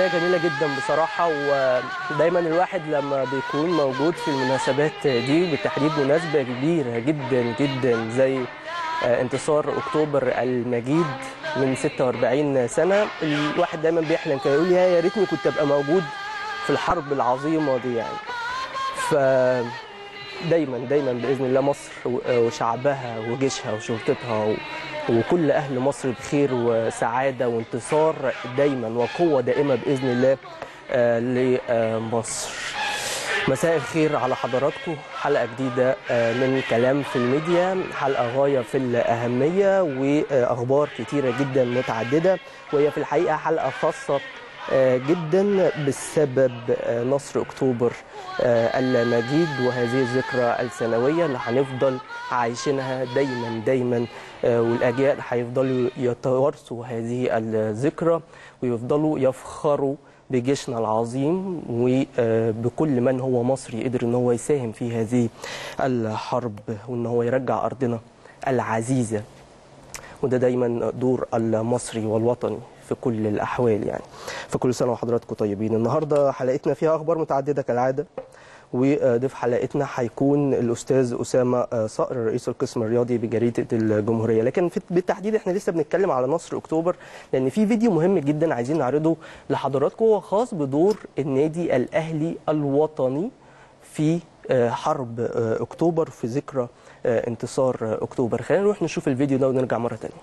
حاجة جميلة جدا بصراحة ودايما الواحد لما بيكون موجود في المناسبات دي بالتحديد مناسبة كبيرة جدا جدا زي انتصار أكتوبر المجيد من 46 سنة الواحد دايما بيحلم كده يقول يا ريتني كنت أبقى موجود في الحرب العظيمة دي يعني ف دايما دايما باذن الله مصر وشعبها وجيشها وشرطتها وكل اهل مصر بخير وسعاده وانتصار دايما وقوه دائمه باذن الله لمصر. مساء الخير على حضراتكم حلقه جديده من كلام في الميديا حلقه غايه في الاهميه واخبار كتيره جدا متعدده وهي في الحقيقه حلقه خاصه جدا بسبب نصر اكتوبر المجيد وهذه الذكرى السنويه اللي هنفضل عايشينها دايما دايما والاجيال هيفضلوا يتوارثوا هذه الذكرى ويفضلوا يفخروا بجيشنا العظيم وبكل من هو مصري قدر ان هو يساهم في هذه الحرب وان هو يرجع ارضنا العزيزه وده دايما دور المصري والوطني في كل الاحوال يعني فكل سنه وحضراتكم طيبين النهارده حلقتنا فيها اخبار متعدده كالعاده وضيف حلقتنا هيكون الاستاذ اسامه صقر رئيس القسم الرياضي بجريده الجمهوريه لكن بالتحديد احنا لسه بنتكلم على نصر اكتوبر لان في فيديو مهم جدا عايزين نعرضه لحضراتكم هو خاص بدور النادي الاهلي الوطني في حرب اكتوبر في ذكرى انتصار اكتوبر خلينا نروح نشوف الفيديو ده ونرجع مره ثانيه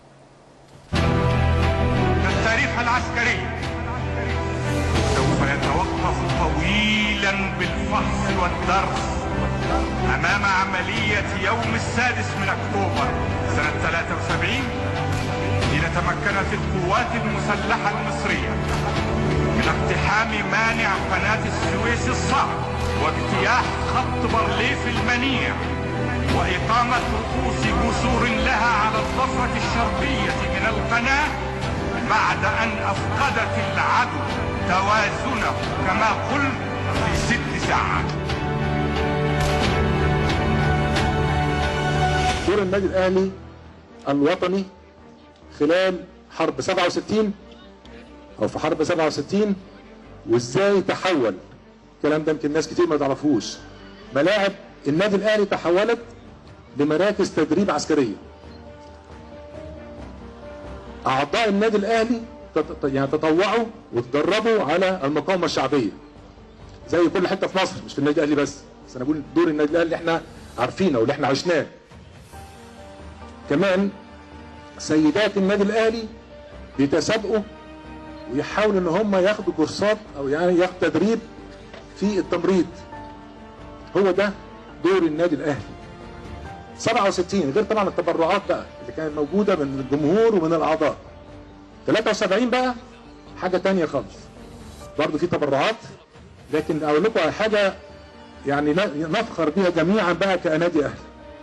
التاريخ العسكري سوف يتوقف طويلا بالفحص والدرس امام عملية يوم السادس من اكتوبر سنة 73 حين تمكنت القوات المسلحة المصرية من اقتحام مانع قناة السويس الصعب واجتياح خط بارليف المنيع وإقامة رؤوس جسور لها على الضفة الشرقية من القناة بعد أن أفقدت العدو توازنه كما قلت في ست ساعات دور النادي الأهلي الوطني خلال حرب 67 أو في حرب 67 وإزاي تحول الكلام ده يمكن ناس كتير ما تعرفوش ملاعب النادي الأهلي تحولت لمراكز تدريب عسكريه اعضاء النادي الاهلي يعني تطوعوا وتدربوا على المقاومه الشعبيه زي كل حته في مصر مش في النادي الاهلي بس بس انا بقول دور النادي الاهلي اللي احنا عارفينه واللي احنا عشناه كمان سيدات النادي الاهلي بيتسابقوا ويحاولوا ان هم ياخدوا كورسات او يعني ياخدوا تدريب في التمريض هو ده دور النادي الاهلي 67 غير طبعا التبرعات بقى اللي كانت موجوده من الجمهور ومن الاعضاء 73 بقى حاجه تانية خالص برضه في تبرعات لكن اقول لكم على حاجه يعني نفخر بها جميعا بقى كنادي اهلي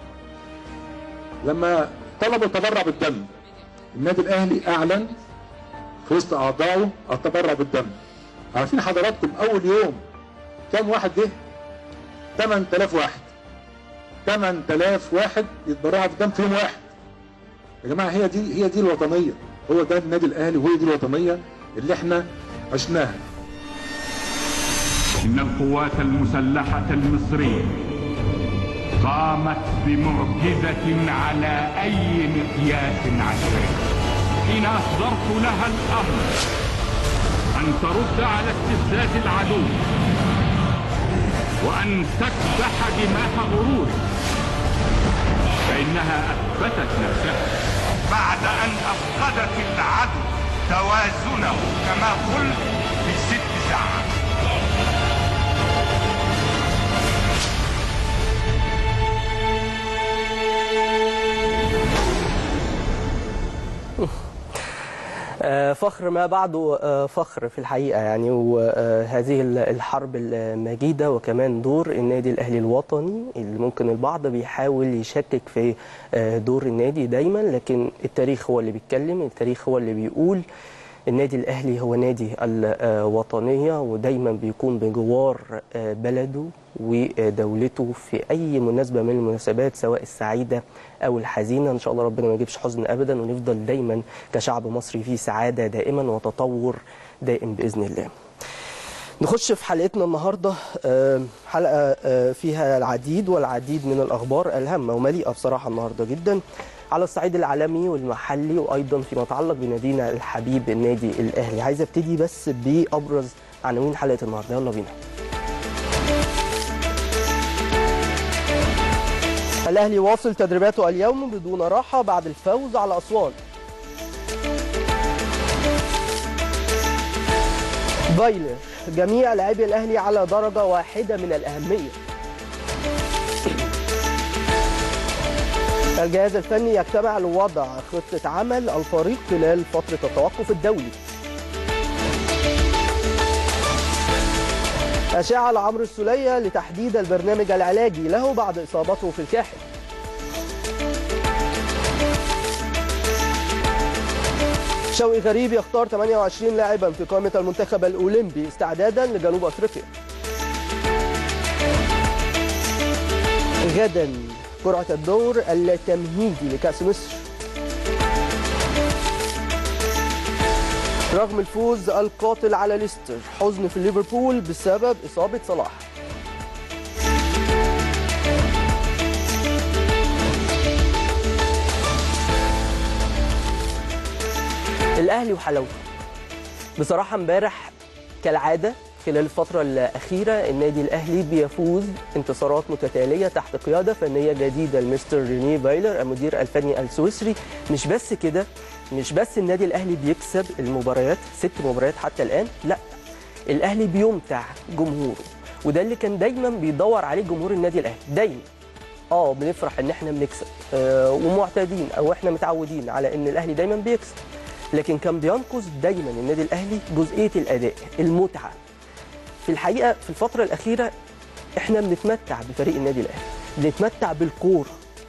لما طلبوا التبرع بالدم النادي الاهلي اعلن في وسط اعضائه التبرع بالدم عارفين حضراتكم اول يوم كام واحد جه 8000 واحد 8000 واحد يتبرعوا في الدم في يوم واحد يا جماعه هي دي هي دي الوطنيه هو ده النادي الاهلي وهي دي الوطنيه اللي احنا عشناها ان القوات المسلحه المصريه قامت بمعجزه على اي مقياس عسكري حين اصدرت لها الامر ان ترد على استفزاز العدو وأن تكبح دماء غرور فإنها أثبتت نفسها بعد أن أفقدت العدو توازنه كما قلت في ست ساعات فخر ما بعده فخر في الحقيقة يعني وهذه الحرب المجيدة وكمان دور النادي الأهلي الوطني اللي ممكن البعض بيحاول يشكك في دور النادي دايما لكن التاريخ هو اللي بيتكلم التاريخ هو اللي بيقول النادي الأهلي هو نادي الوطنية ودايما بيكون بجوار بلده ودولته في أي مناسبة من المناسبات سواء السعيدة أو الحزينة إن شاء الله ربنا ما يجيبش حزن أبدا ونفضل دايما كشعب مصري في سعادة دائما وتطور دائم بإذن الله نخش في حلقتنا النهارده آه، حلقه آه، فيها العديد والعديد من الاخبار الهامه ومليئه بصراحه النهارده جدا على الصعيد العالمي والمحلي وايضا فيما يتعلق بنادينا الحبيب النادي الاهلي عايز ابتدي بس بابرز عناوين حلقه النهارده يلا بينا الاهلي واصل تدريباته اليوم بدون راحه بعد الفوز على اسوان فايلر جميع لاعبي الاهلي على درجه واحده من الاهميه الجهاز الفني يجتمع لوضع خطه عمل الفريق خلال فتره التوقف الدولي أشاع لعمرو السولية لتحديد البرنامج العلاجي له بعد إصابته في الكاحل شوقي غريب يختار 28 لاعبا في قائمة المنتخب الأولمبي استعدادا لجنوب أفريقيا غدا قرعة الدور التمهيدي لكأس مصر رغم الفوز القاتل على ليستر حزن في ليفربول بسبب إصابة صلاح الأهلي وحلاوته بصراحة امبارح كالعادة خلال الفترة الأخيرة النادي الأهلي بيفوز انتصارات متتالية تحت قيادة فنية جديدة لمستر ريني فايلر المدير الفني السويسري مش بس كده مش بس النادي الأهلي بيكسب المباريات ست مباريات حتى الآن لا الأهلي بيمتع جمهوره وده اللي كان دايما بيدور عليه جمهور النادي الأهلي دايما اه بنفرح ان احنا بنكسب آه ومعتادين او احنا متعودين على ان الاهلي دايما بيكسب لكن كان بينقص دايما النادي الاهلي جزئيه الاداء المتعه في الحقيقه في الفتره الاخيره احنا بنتمتع بفريق النادي الاهلي بنتمتع بالكوره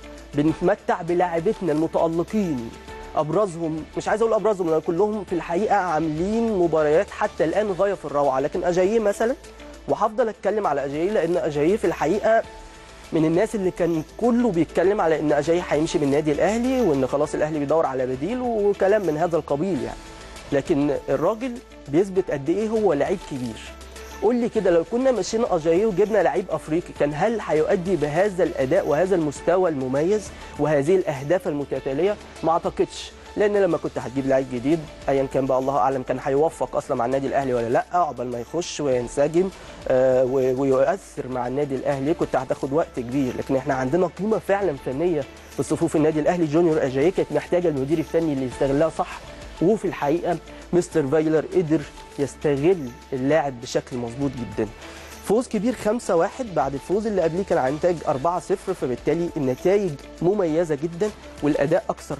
بنتمتع بلاعبتنا المتالقين ابرزهم مش عايز اقول ابرزهم لان كلهم في الحقيقه عاملين مباريات حتى الان غايه في الروعه لكن اجاييه مثلا وهفضل اتكلم على اجاييه لان اجاييه في الحقيقه من الناس اللي كان كله بيتكلم على ان اجاي هيمشي من النادي الاهلي وان خلاص الاهلي بيدور على بديل وكلام من هذا القبيل يعني لكن الراجل بيثبت قد ايه هو لعيب كبير قول لي كده لو كنا مشينا اجاييه وجبنا لعيب افريقي كان هل هيؤدي بهذا الاداء وهذا المستوى المميز وهذه الاهداف المتتاليه ما اعتقدش لان لما كنت هتجيب لعيب جديد ايا كان بقى الله اعلم كان هيوفق اصلا مع النادي الاهلي ولا لا عقبال ما يخش وينسجم آه ويؤثر مع النادي الاهلي كنت هتاخد وقت كبير لكن احنا عندنا قيمه فعلا فنيه في صفوف النادي الاهلي جونيور اجاييه كانت محتاجه المدير الفني اللي يستغلها صح وفي الحقيقه مستر فايلر قدر يستغل اللاعب بشكل مظبوط جدا فوز كبير 5-1 بعد الفوز اللي قبليه كان عن نتائج 4-0 فبالتالي النتائج مميزه جدا والاداء اكثر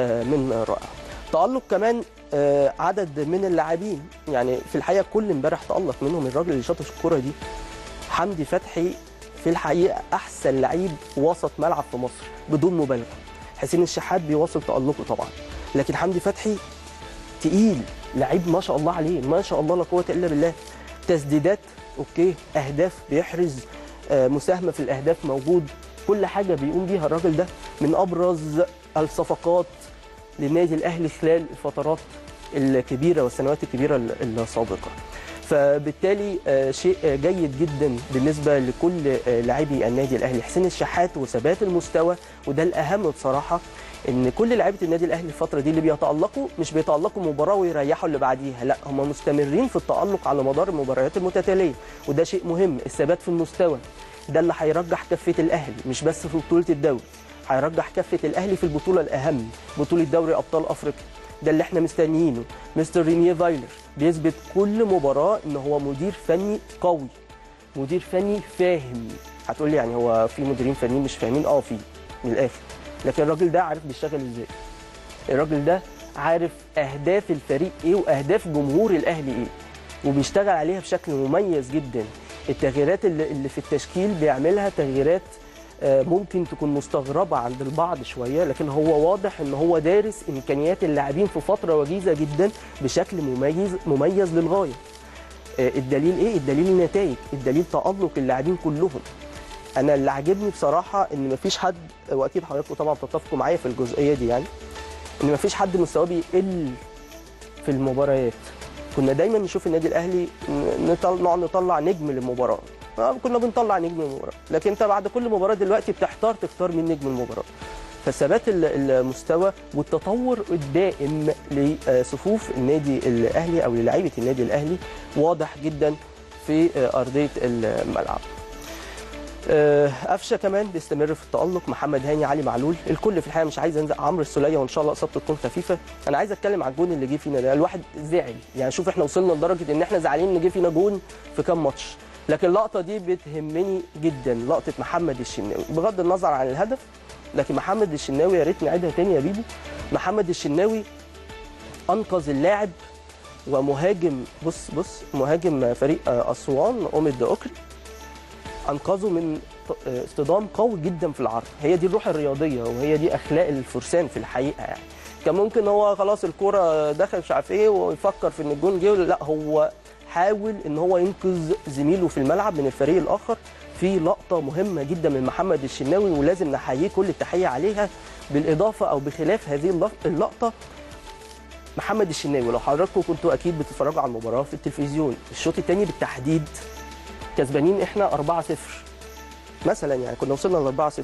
من رائع تألق كمان عدد من اللاعبين يعني في الحقيقه كل امبارح تألق منهم الراجل اللي شاط الكره دي حمدي فتحي في الحقيقه احسن لعيب وسط ملعب في مصر بدون مبالغه حسين الشحات بيواصل تألقه طبعا لكن حمدي فتحي تقيل لعيب ما شاء الله عليه ما شاء الله لا قوه الا بالله تسديدات اوكي اهداف بيحرز مساهمه في الاهداف موجود كل حاجه بيقوم بيها الراجل ده من ابرز الصفقات للنادي الاهلي خلال الفترات الكبيره والسنوات الكبيره السابقه فبالتالي شيء جيد جدا بالنسبه لكل لاعبي النادي الاهلي حسين الشحات وثبات المستوى وده الاهم بصراحه ان كل لعيبه النادي الاهلي الفتره دي اللي بيتالقوا مش بيتالقوا مباراه ويريحوا اللي بعديها لا هم مستمرين في التالق على مدار المباريات المتتاليه وده شيء مهم الثبات في المستوى ده اللي هيرجح كفه الاهلي مش بس في بطوله الدوري هيرجح كفه الاهلي في البطوله الاهم بطوله دوري ابطال افريقيا ده اللي احنا مستنيينه مستر رينيه فايلر بيثبت كل مباراه ان هو مدير فني قوي مدير فني فاهم هتقول لي يعني هو في مديرين فنيين مش فاهمين اه في من الاخر لكن الراجل ده عارف بيشتغل ازاي الراجل ده عارف اهداف الفريق ايه واهداف جمهور الاهلي ايه وبيشتغل عليها بشكل مميز جدا التغييرات اللي اللي في التشكيل بيعملها تغييرات ممكن تكون مستغربة عند البعض شوية لكن هو واضح ان هو دارس امكانيات اللاعبين في فترة وجيزة جدا بشكل مميز مميز للغاية الدليل ايه الدليل النتائج الدليل تألق اللاعبين كلهم انا اللي عاجبني بصراحة ان مفيش حد واكيد حضراتكم طبعا تتفقوا معايا في الجزئية دي يعني ان مفيش حد مستواه بيقل في المباريات كنا دايما نشوف النادي الاهلي ن- نطل- نقعد نطلع نجم للمباراه آه، كنا بنطلع نجم المباراه لكن انت بعد كل مباراه دلوقتي بتحتار تختار مين نجم المباراه فثبات ال- المستوى والتطور الدائم لصفوف النادي الاهلي او للاعيبه النادي الاهلي واضح جدا في آه، ارضيه الملعب آه، قفشه كمان بيستمر في التالق محمد هاني علي معلول الكل في الحقيقه مش عايز انزل عمرو السوليه وان شاء الله اصابته تكون خفيفه انا عايز اتكلم على الجون اللي جه فينا ده الواحد زعل يعني شوف احنا وصلنا لدرجه ان احنا زعلانين ان جه فينا جون في كام ماتش لكن اللقطه دي بتهمني جدا لقطه محمد الشناوي بغض النظر عن الهدف لكن محمد الشناوي يا ريت نعيدها تاني يا بيبو محمد الشناوي انقذ اللاعب ومهاجم بص بص مهاجم فريق آه، اسوان اوميد اوكري انقذه من ط- آه، اصطدام قوي جدا في العرض هي دي الروح الرياضيه وهي دي اخلاق الفرسان في الحقيقه يعني كان ممكن هو خلاص الكوره دخل مش عارف ايه ويفكر في ان الجون جه لا هو حاول ان هو ينقذ زميله في الملعب من الفريق الاخر في لقطه مهمه جدا من محمد الشناوي ولازم نحييه كل التحيه عليها بالاضافه او بخلاف هذه اللق- اللقطه محمد الشناوي لو حضراتكم كنتوا اكيد بتتفرجوا على المباراه في التلفزيون الشوط الثاني بالتحديد كسبانين احنا 4-0 مثلا يعني كنا وصلنا ل 4-0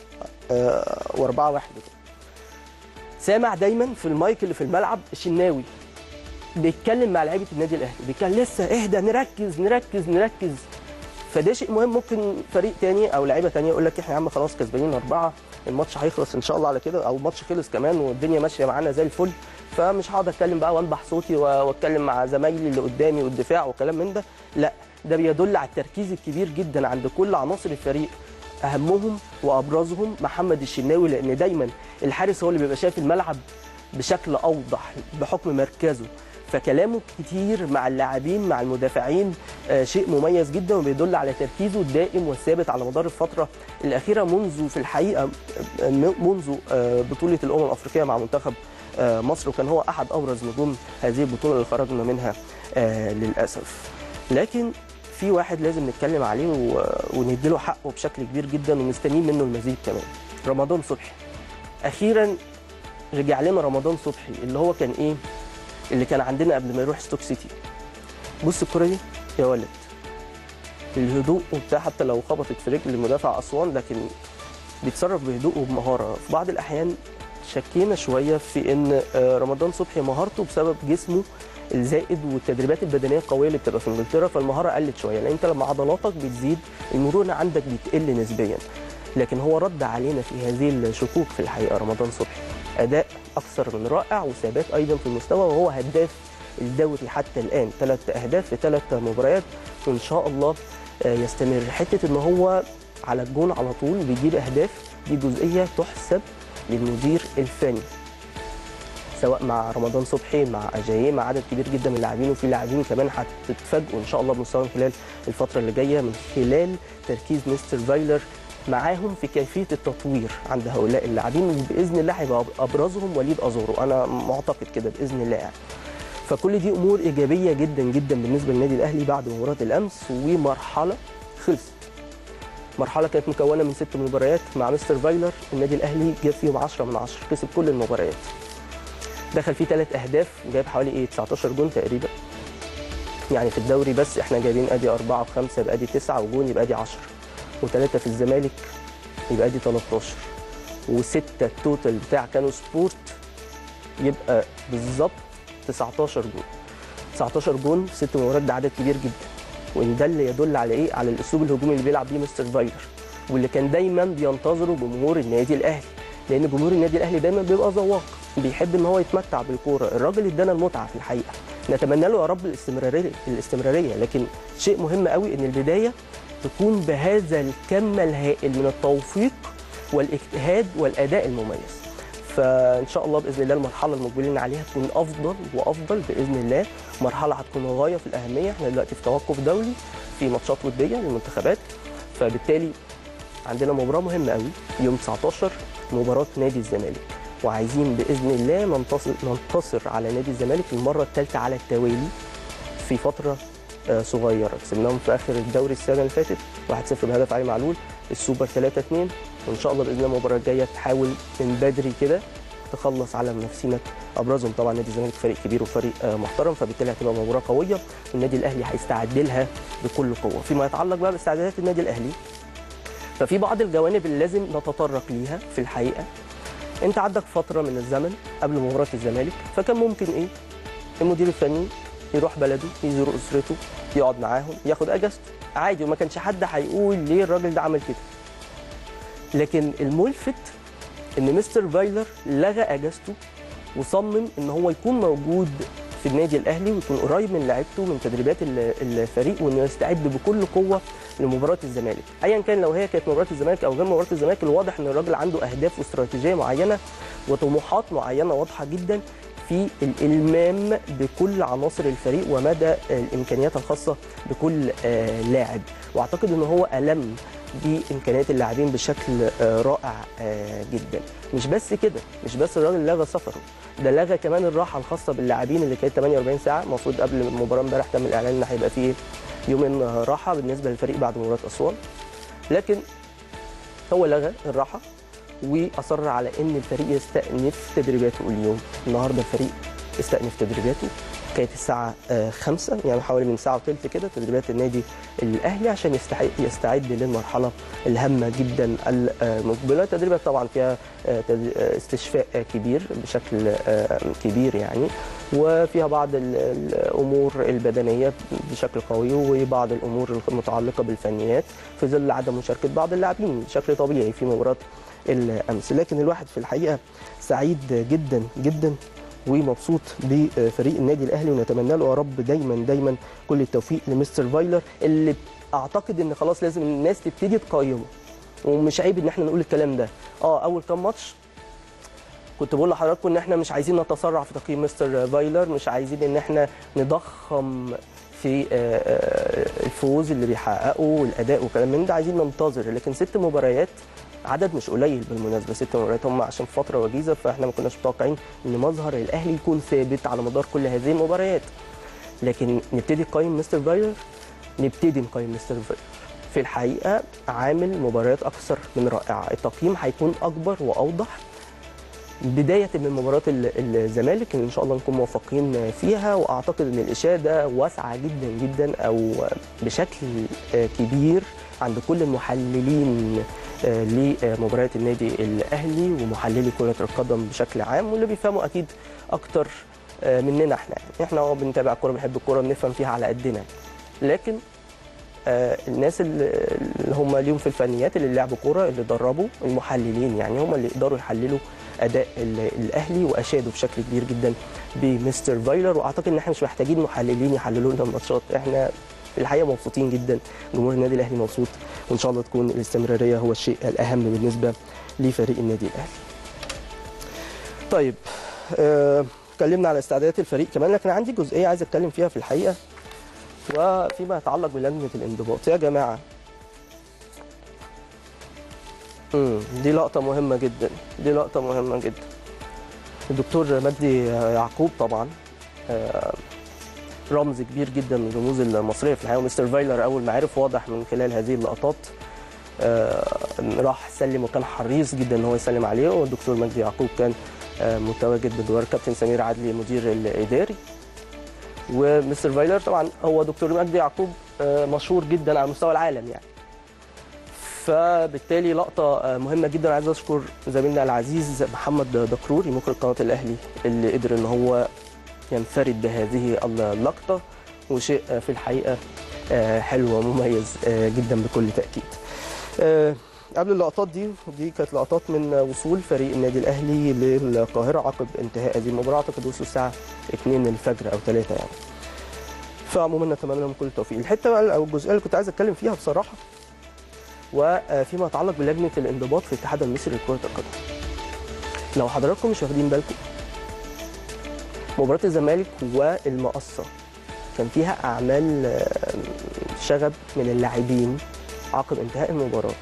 آه و4-1 كده. سامع دايما في المايك اللي في الملعب الشناوي بيتكلم مع لعيبه النادي الاهلي بيتكلم لسه اهدى نركز نركز نركز فده شيء مهم ممكن فريق تاني او لعيبه تانية يقول لك احنا يا عم خلاص كسبانين اربعه الماتش هيخلص ان شاء الله على كده او الماتش خلص كمان والدنيا ماشيه معانا زي الفل فمش هقعد اتكلم بقى وانبح صوتي و- واتكلم مع زمايلي اللي قدامي والدفاع وكلام من ده لا ده بيدل على التركيز الكبير جدا عند كل عناصر الفريق اهمهم وابرزهم محمد الشناوي لان دايما الحارس هو اللي بيبقى شايف الملعب بشكل اوضح بحكم مركزه فكلامه كتير مع اللاعبين مع المدافعين آه، شيء مميز جدا وبيدل على تركيزه الدائم والثابت على مدار الفتره الاخيره منذ في الحقيقه آه، منذ آه، بطوله الامم الافريقيه مع منتخب آه، مصر وكان هو احد ابرز نجوم هذه البطوله اللي خرجنا منها آه، للاسف لكن في واحد لازم نتكلم عليه و- ونديله حقه بشكل كبير جدا ومستنيين منه المزيد كمان رمضان صبحي اخيرا رجع لنا رمضان صبحي اللي هو كان ايه اللي كان عندنا قبل ما يروح ستوك سيتي بص الكره دي يا ولد الهدوء وبتاع حتى لو خبطت في رجل مدافع اسوان لكن بيتصرف بهدوء وبمهاره في بعض الاحيان شكينا شويه في ان آه، رمضان صبحي مهارته بسبب جسمه الزائد والتدريبات البدنيه القويه اللي بتبقى في انجلترا فالمهاره قلت شويه لان انت لما عضلاتك بتزيد المرونه عندك بتقل نسبيا لكن هو رد علينا في هذه الشكوك في الحقيقه رمضان صبحي اداء اكثر من رائع وثبات ايضا في المستوى وهو هداف الدوري حتى الان ثلاث اهداف في ثلاث مباريات وان شاء الله آه، يستمر حته ان هو على الجون على طول بيجيب اهداف دي جزئيه تحسب للمدير الفني سواء مع رمضان صبحي مع اجاييه مع عدد كبير جدا من اللاعبين وفي لاعبين كمان هتتفاجئوا ان شاء الله بمستواهم خلال الفتره اللي جايه من خلال تركيز مستر فايلر معاهم في كيفيه التطوير عند هؤلاء اللاعبين وباذن الله هيبقى ابرزهم وليد ازورو انا معتقد كده باذن الله يعني. فكل دي امور ايجابيه جدا جدا بالنسبه للنادي الاهلي بعد مباراه الامس ومرحله خلصت مرحله كانت مكونه من ست مباريات مع مستر فايلر النادي الاهلي جاب فيهم 10 من 10 كسب كل المباريات دخل فيه ثلاث اهداف جايب حوالي ايه 19 جون تقريبا يعني في الدوري بس احنا جايبين ادي أربعة وخمسة يبقى ادي تسعة وجون يبقى ادي 10 وثلاثة في الزمالك يبقى ادي 13 وستة التوتال بتاع كانوا سبورت يبقى بالظبط 19 جون 19 جون في ست مباريات ده عدد كبير جدا وان ده اللي يدل على ايه على الاسلوب الهجومي اللي بيلعب بيه مستر فايلر واللي كان دايما بينتظره جمهور النادي الاهلي لان جمهور النادي الاهلي دايما بيبقى ذواق بيحب ان هو يتمتع بالكوره الراجل ادانا المتعه في الحقيقه نتمنى له يا رب الاستمراريه الاستمراريه لكن شيء مهم قوي ان البدايه تكون بهذا الكم الهائل من التوفيق والاجتهاد والاداء المميز فان شاء الله باذن الله المرحله المقبلين عليها تكون افضل وافضل باذن الله مرحله هتكون غايه في الاهميه احنا دلوقتي في توقف دولي في ماتشات وديه للمنتخبات فبالتالي عندنا مباراه مهمه قوي يوم 19 مباراه نادي الزمالك وعايزين باذن الله ننتصر ننتصر على نادي الزمالك للمره الثالثه على التوالي في فتره آه، صغيره كسبناهم في اخر الدوري السنه اللي فاتت 1-0 بهدف علي معلول السوبر 3-2 وان شاء الله باذن الله المباراه الجايه تحاول من بدري كده تخلص على منافسينك ابرزهم طبعا نادي الزمالك فريق كبير وفريق آه، محترم فبالتالي هتبقى مباراه قويه والنادي الاهلي هيستعد لها بكل قوه فيما يتعلق بقى باستعدادات النادي الاهلي ففي بعض الجوانب اللي لازم نتطرق ليها في الحقيقه انت عندك فتره من الزمن قبل مباراه الزمالك فكان ممكن ايه المدير الفني يروح بلده يزور اسرته يقعد معاهم ياخد اجازته عادي وما كانش حد هيقول ليه الراجل ده عمل كده لكن الملفت ان مستر فايلر لغى اجازته وصمم ان هو يكون موجود في النادي الاهلي ويكون قريب من لعيبته من تدريبات ال- الفريق وانه يستعد بكل قوه لمباراه الزمالك ايا كان لو هي كانت مباراه الزمالك او غير مباراه الزمالك الواضح ان الراجل عنده اهداف واستراتيجيه معينه وطموحات معينه واضحه جدا في الالمام بكل عناصر الفريق ومدى الامكانيات الخاصه بكل آه، لاعب واعتقد ان هو الم بامكانيات اللاعبين بشكل آه، رائع آه، جدا مش بس كده مش بس الراجل لغى سفره ده لغى كمان الراحه الخاصه باللاعبين اللي كانت 48 ساعه المفروض قبل المباراه امبارح تم الاعلان ان هيبقى فيه يومين راحه بالنسبه للفريق بعد مباراه اسوان لكن هو لغى الراحه واصر على ان الفريق يستأنف تدريباته اليوم النهارده الفريق استأنف تدريباته كانت الساعة آه، خمسة يعني حوالي من ساعة وثلث كده تدريبات النادي الأهلي عشان يستعد يستعد للمرحلة الهامة جدا المقبلة تدريبات طبعا فيها آه، تد- آه، استشفاء آه، كبير بشكل آه، كبير يعني وفيها بعض ال- الأمور البدنية بشكل قوي وبعض الأمور المتعلقة بالفنيات في ظل عدم مشاركة بعض اللاعبين بشكل طبيعي في مباراة الأمس لكن الواحد في الحقيقة سعيد جدا جدا ومبسوط بفريق النادي الاهلي ونتمنى له يا رب دايما دايما كل التوفيق لمستر فايلر اللي اعتقد ان خلاص لازم الناس تبتدي تقيمه ومش عيب ان احنا نقول الكلام ده اه اول كام ماتش كنت بقول لحضراتكم ان احنا مش عايزين نتسرع في تقييم مستر فايلر مش عايزين ان احنا نضخم في آه، آه، الفوز اللي بيحققه والاداء وكلام من ده عايزين ننتظر لكن ست مباريات عدد مش قليل بالمناسبه ست مباريات هم عشان فتره وجيزه فاحنا ما كناش متوقعين ان مظهر الاهلي يكون ثابت على مدار كل هذه المباريات لكن نبتدي نقيم مستر فايلر نبتدي نقيم مستر فايلر في الحقيقه عامل مباريات اكثر من رائعه التقييم هيكون اكبر واوضح بداية من مباراة ال- الزمالك اللي إن شاء الله نكون موفقين فيها وأعتقد إن الإشادة واسعة جدا جدا أو بشكل آه، كبير عند كل المحللين آه، لمباريات النادي الأهلي ومحللي كرة القدم بشكل عام واللي بيفهموا أكيد أكتر آه، مننا إحنا يعني إحنا اه بنتابع الكورة بنحب الكورة بنفهم فيها على قدنا لكن آه، الناس اللي اللي هم ليهم في الفنيات اللي لعبوا كوره اللي دربوا المحللين يعني هم اللي يقدروا يحللوا اداء ال- الاهلي واشادوا بشكل كبير جدا بمستر فايلر واعتقد ان احنا مش محتاجين محللين يحللوا لنا الماتشات احنا في الحقيقه مبسوطين جدا جمهور النادي الاهلي مبسوط وان شاء الله تكون الاستمراريه هو الشيء الاهم بالنسبه لفريق النادي الاهلي. طيب آه، اتكلمنا على استعدادات الفريق كمان لكن عندي جزئيه عايز اتكلم فيها في الحقيقه وفيما يتعلق بلجنه الانضباط يا جماعه امم دي لقطه مهمه جدا دي لقطه مهمه جدا الدكتور مجدي يعقوب طبعا آه، رمز كبير جدا من الرموز المصريه في الحقيقه ومستر فايلر اول ما عرف واضح من خلال هذه اللقطات آه، راح سلم وكان حريص جدا ان هو يسلم عليه والدكتور مجدي يعقوب كان آه، متواجد بجوار كابتن سمير عدلي المدير الاداري ومستر فايلر طبعا هو دكتور مجدي يعقوب آه، مشهور جدا على مستوى العالم يعني فبالتالي لقطة آه، مهمة جدا عايز أشكر زميلنا العزيز محمد دكروري مخرج قناة الأهلي اللي قدر إن هو ينفرد بهذه اللقطة وشيء آه، في الحقيقة آه، حلو ومميز آه، جدا بكل تأكيد آه، قبل اللقطات دي دي كانت لقطات من وصول فريق النادي الأهلي للقاهرة عقب انتهاء هذه المباراة أعتقد وصلوا الساعة 2 الفجر أو 3 يعني فعموما نتمنى لهم كل التوفيق الحته بقى او الجزئيه اللي كنت عايز اتكلم فيها بصراحه وفيما يتعلق بلجنه الانضباط في الاتحاد المصري لكره القدم لو حضراتكم مش واخدين بالكم مباراه الزمالك والمقصه كان فيها اعمال آه، شغب من اللاعبين عقب انتهاء المباراه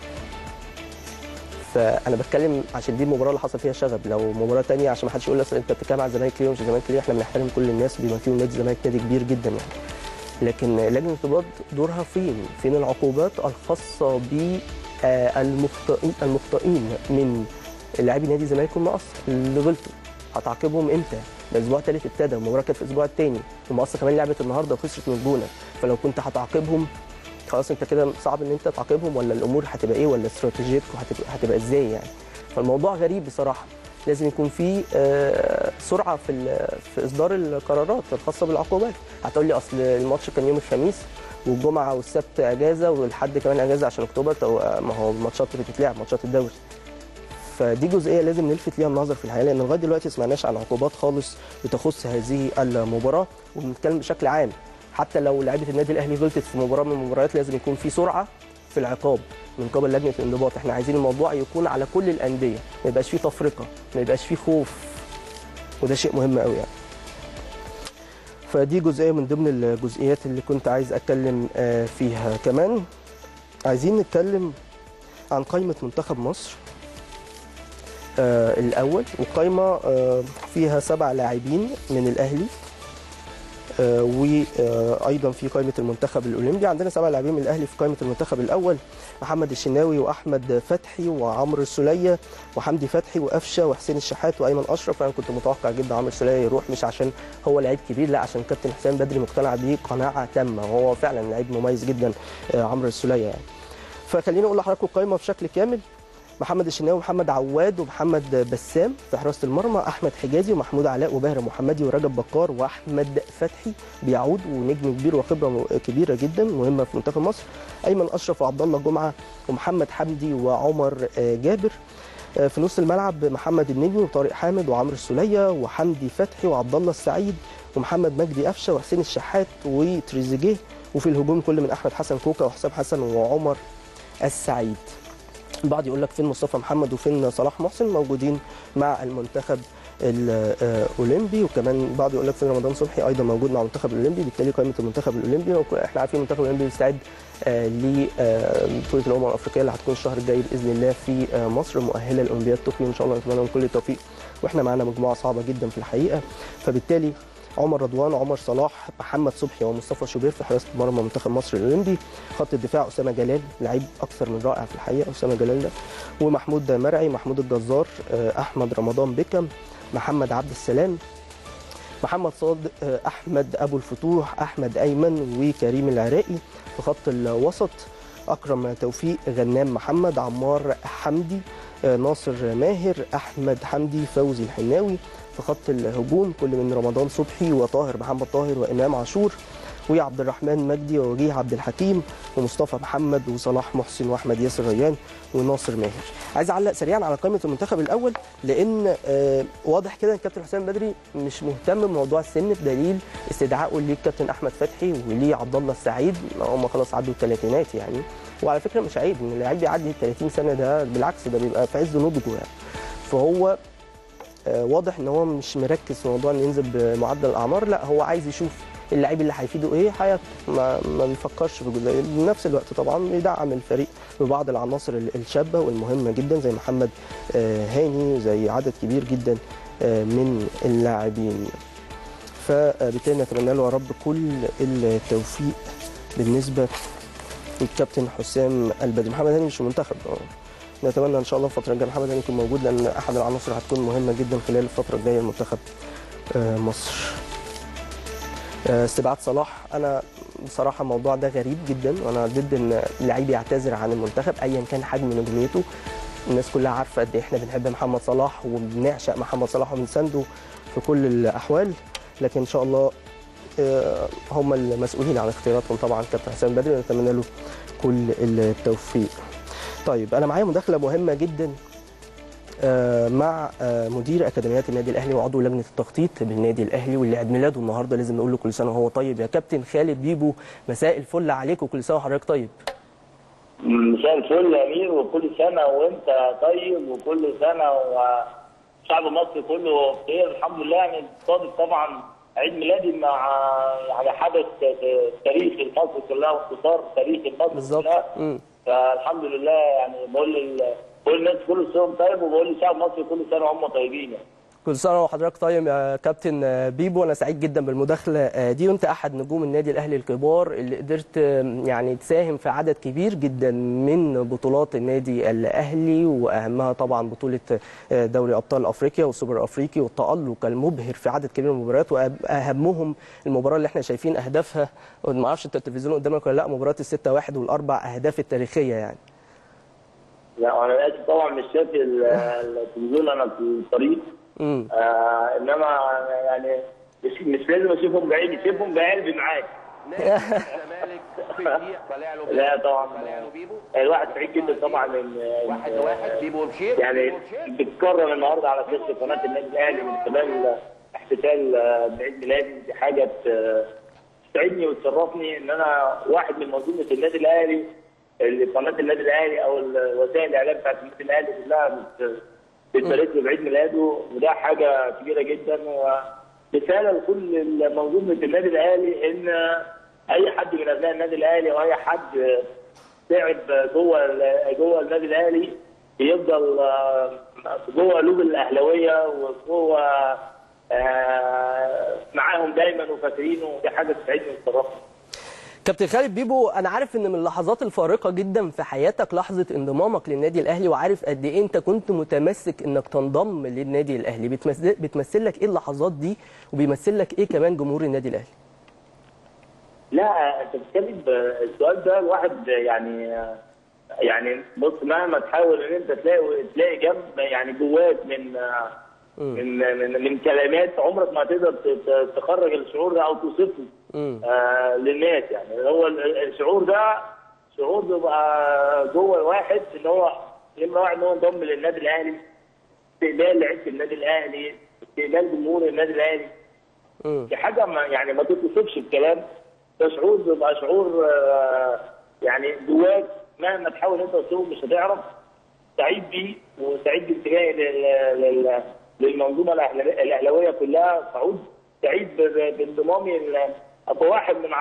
فانا بتكلم عشان دي المباراه اللي حصل فيها شغب لو مباراه تانية عشان ما حدش يقول اصل انت بتتكلم على الزمالك ليه ومش الزمالك ليه احنا بنحترم كل الناس بما فيهم نادي الزمالك نادي كبير جدا يعني لكن لجنه الانضباط دورها فين؟ فين العقوبات الخاصه بالمخطئين المخطئين من لاعبي نادي الزمالك هم مقصر اللي غلطوا هتعاقبهم امتى؟ ده الاسبوع الثالث ابتدى والمباراه كانت في الاسبوع الثاني ومقصر كمان لعبت النهارده وخسرت من الجونه فلو كنت هتعاقبهم خلاص انت كده صعب ان انت تعاقبهم ولا الامور هتبقى ايه ولا استراتيجيتكم هتبقى, هتبقى ازاي يعني فالموضوع غريب بصراحه لازم يكون في آه، سرعه في ال- في اصدار القرارات الخاصه بالعقوبات هتقول لي اصل الماتش كان يوم الخميس والجمعه والسبت اجازه والحد كمان اجازه عشان اكتوبر طب ما هو الماتشات بتتلعب ماتشات الدوري فدي جزئيه لازم نلفت ليها النظر في الحقيقه لان لغايه دلوقتي ما سمعناش عن عقوبات خالص بتخص هذه المباراه وبنتكلم بشكل عام حتى لو لعيبه النادي الاهلي غلطت في مباراه من المباريات لازم يكون في سرعه في العقاب من قبل لجنه الانضباط احنا عايزين الموضوع يكون على كل الانديه ما يبقاش فيه تفرقه ما يبقاش فيه خوف وده شيء مهم قوي يعني فدي جزئيه من ضمن الجزئيات اللي كنت عايز اتكلم آه، فيها كمان عايزين نتكلم عن قائمه منتخب مصر آه، الاول والقائمه آه، فيها سبع لاعبين من الاهلي آه، وايضا في قائمه المنتخب الاولمبي عندنا سبع لاعبين من الاهلي في قائمه المنتخب الاول محمد الشناوي واحمد فتحي وعمرو السوليه وحمدي فتحي وقفشه وحسين الشحات وايمن اشرف انا كنت متوقع جدا عمرو السوليه يروح مش عشان هو لعيب كبير لا عشان كابتن حسام بدري مقتنع بيه قناعه تامه وهو فعلا لعيب مميز جدا آه، عمرو السوليه يعني فخليني اقول لحضراتكم القائمه بشكل كامل محمد الشناوي ومحمد عواد ومحمد بسام في حراسه المرمى احمد حجازي ومحمود علاء وباهر محمدي ورجب بكار واحمد فتحي بيعود ونجم كبير وخبره كبيره جدا مهمه في منتخب مصر ايمن اشرف وعبد الله جمعه ومحمد حمدي وعمر آه، جابر آه، في نص الملعب محمد النجمي وطارق حامد وعمرو السوليه وحمدي فتحي وعبد الله السعيد ومحمد مجدي قفشه وحسين الشحات وتريزيجيه وفي الهجوم كل من احمد حسن كوكا وحسام حسن وعمر السعيد البعض يقول لك فين مصطفى محمد وفين صلاح محسن موجودين مع المنتخب الاولمبي وكمان البعض يقول لك فين رمضان صبحي ايضا موجود مع المنتخب الاولمبي بالتالي قائمه المنتخب الاولمبي وك- احنا عارفين المنتخب الاولمبي بيستعد آه، لبطوله الامم الافريقيه اللي هتكون الشهر الجاي باذن الله في آه، مصر مؤهله لاولمبياد طوكيو ان شاء الله نتمنى لهم كل التوفيق واحنا معانا مجموعه صعبه جدا في الحقيقه فبالتالي عمر رضوان عمر صلاح محمد صبحي ومصطفى شوبير في حراسه مرمى منتخب مصر الاولمبي خط الدفاع اسامه جلال لعيب اكثر من رائع في الحقيقه اسامه جلال ده ومحمود مرعي محمود الجزار آه، احمد رمضان بكم محمد عبد السلام محمد صادق آه، احمد ابو الفتوح احمد ايمن وكريم العراقي في خط الوسط اكرم توفيق غنام محمد عمار حمدي آه، ناصر ماهر احمد حمدي فوزي الحناوي في خط الهجوم كل من رمضان صبحي وطاهر محمد طاهر وامام عاشور وعبد الرحمن مجدي ووجيه عبد الحكيم ومصطفى محمد وصلاح محسن واحمد ياسر ريان وناصر ماهر عايز اعلق سريعا على قائمه المنتخب الاول لان آه، واضح كده ان الكابتن حسام بدري مش مهتم بموضوع السن بدليل استدعائه للكابتن احمد فتحي وليه عبد الله السعيد هم خلاص عدوا الثلاثينات يعني وعلى فكره مش عيب ان اللعيب بيعدي ال 30 سنه ده بالعكس ده بيبقى في عز نضجه يعني فهو آه، واضح ان هو مش مركز في موضوع انه ينزل بمعدل الاعمار لا هو عايز يشوف اللعيب اللي هيفيده ايه حياته ما, ما بيفكرش في جزئيه بنفس الوقت طبعا بيدعم الفريق ببعض العناصر ال- الشابه والمهمه جدا زي محمد آه، هاني زي عدد كبير جدا آه، من اللاعبين فبالتالي نتمنى له يا رب كل التوفيق بالنسبه للكابتن حسام البدري محمد هاني مش في المنتخب آه. نتمنى ان شاء الله الفتره الجايه محمد هاني يكون موجود لان احد العناصر هتكون مهمه جدا خلال الفتره الجايه لمنتخب آه، مصر آه، استبعاد صلاح انا بصراحه الموضوع ده غريب جدا وانا ضد ان لعيب يعتذر عن المنتخب ايا كان حجم نجوميته الناس كلها عارفه قد ايه احنا بنحب محمد صلاح وبنعشق محمد صلاح وبنسانده في كل الاحوال لكن ان شاء الله آه، هم المسؤولين عن اختياراتهم طبعا كابتن حسام بدري ونتمنى له كل التوفيق طيب انا معايا مداخله مهمه جدا آه، مع آه، مدير اكاديميات النادي الاهلي وعضو لجنه التخطيط بالنادي الاهلي واللي عيد ميلاده النهارده لازم نقول له كل سنه وهو طيب يا كابتن خالد بيبو مساء الفل عليك وكل سنه وحضرتك طيب مساء الفل يا امير وكل سنه وانت طيب وكل سنه وشعب مصر كله بخير الحمد لله يعني صادف طبعا عيد ميلادي مع يعني حدث تاريخي لمصر كلها واختصار تاريخي لمصر بالظبط كلها مم. فالحمد لله يعني بقول لل- بقول للناس كل سنه وهم طيب وبقول لشعب مصر كل سنه وهم طيبين يعني. كل سنه وحضرتك طيب يا كابتن بيبو انا سعيد جدا بالمداخله دي وانت احد نجوم النادي الاهلي الكبار اللي قدرت يعني تساهم في عدد كبير جدا من بطولات النادي الاهلي واهمها طبعا بطوله دوري ابطال افريقيا والسوبر الافريقي والتالق المبهر في عدد كبير من المباريات واهمهم المباراه اللي احنا شايفين اهدافها ما اعرفش انت التلفزيون قدامك ولا لا مباراه الستة واحد والاربع اهداف التاريخيه يعني لا انا اسف طبعا مش شايف التلفزيون انا في الطريق آه انما يعني مش مش لازم اشوفهم بعيني شوفهم بقلبي معاك لا طبعا الواحد سعيد جدا طبعا ان واحد واحد بيبو بشير يعني بتكرم النهارده على شاشه قناه النادي الاهلي من خلال احتفال بعيد ميلادي دي حاجه تسعدني وتشرفني ان انا واحد من منظومه النادي الاهلي اللي قناه النادي الاهلي او وسائل الاعلام بتاعت النادي الاهلي كلها بتبارك له بعيد ميلاده وده حاجه كبيره جدا ورساله لكل منظومه النادي الاهلي ان اي حد من ابناء النادي الاهلي او اي حد تعب جوه جوه النادي الاهلي يفضل جوه قلوب الاهلاويه وجوه معاهم دايما وفاكرينه ودي حاجه تسعدني وتشرفني. كابتن خالد بيبو انا عارف ان من اللحظات الفارقه جدا في حياتك لحظه انضمامك للنادي الاهلي وعارف قد ايه انت كنت متمسك انك تنضم للنادي الاهلي بتمثل, بتمثل لك ايه اللحظات دي وبيمثل لك ايه كمان جمهور النادي الاهلي لا انت بتتكلم السؤال ده الواحد يعني يعني بص مهما تحاول ان انت تلاقي تلاقي جنب يعني جواك من من من من كلمات عمرك ما تقدر تخرج الشعور ده او توصفه آه للناس يعني هو الشعور ده شعور بيبقى جوه الواحد ان هو نمره واحد ان هو انضم للنادي الاهلي استقبال لعيبه النادي الاهلي استقبال جمهور النادي الاهلي دي حاجه ما يعني ما تتوصفش بكلام ده شعور بيبقى شعور آه يعني جواك مهما تحاول انت توصفه مش هتعرف سعيد بيه وسعيد بانتمائي لل للمنظومه الاهلاويه كلها سعود سعيد بانضمامي ابقى واحد من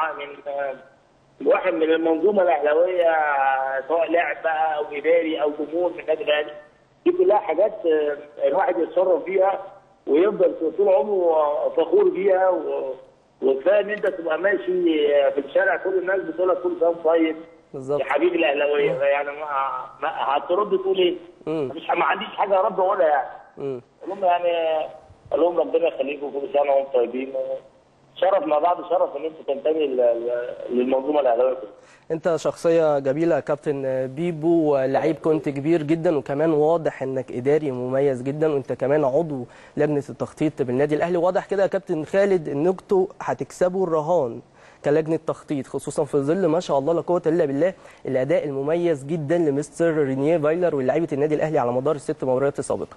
من واحد من المنظومه الاهلاويه سواء لاعب بقى او اداري او جمهور في النادي الاهلي دي كلها حاجات الواحد يتصرف فيها ويفضل طول عمره فخور بيها وكفايه ان انت تبقى ماشي في الشارع كل الناس بتقول لك كل سنه طيب بالظبط يا حبيبي الاهلاويه يعني ما, ما هترد تقول ايه؟ مش ما عنديش حاجه يا رب اقولها يعني لهم يعني قال لهم ربنا يخليكم كل سنه وانتم طيبين شرف مع بعض شرف ان انت تنتمي للمنظومه الاهلاويه انت شخصيه جميله يا كابتن بيبو لعيب كنت كبير جدا وكمان واضح انك اداري مميز جدا وانت كمان عضو لجنه التخطيط بالنادي الاهلي واضح كده يا كابتن خالد ان انتوا هتكسبوا الرهان كلجنه تخطيط خصوصا في ظل ما شاء الله لا قوه الا بالله الاداء المميز جدا لمستر رينيه فايلر ولاعيبه النادي الاهلي على مدار الست مباريات السابقه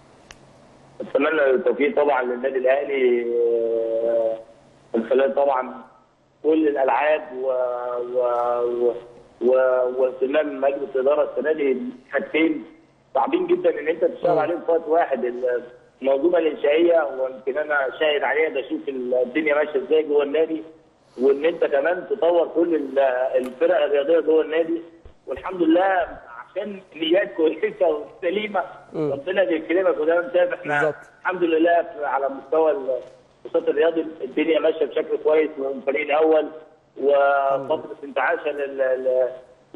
اتمنى التوفيق طبعا للنادي الاهلي من خلال طبعا كل الالعاب و و و و واهتمام مجلس الاداره السنه دي حاجتين صعبين جدا ان انت تشتغل عليهم في وقت واحد المنظومه الانشائيه ويمكن انا شاهد عليها بشوف الدنيا ماشيه ازاي جوه النادي وان انت كمان تطور كل الفرق الرياضيه جوه النادي والحمد لله عشان نيات كويسه وسليمه ربنا بيكرمك وده متابع احنا الحمد لله على مستوى النشاط الرياضي الدنيا ماشيه بشكل كويس من الفريق الاول وفتره انتعاشه لل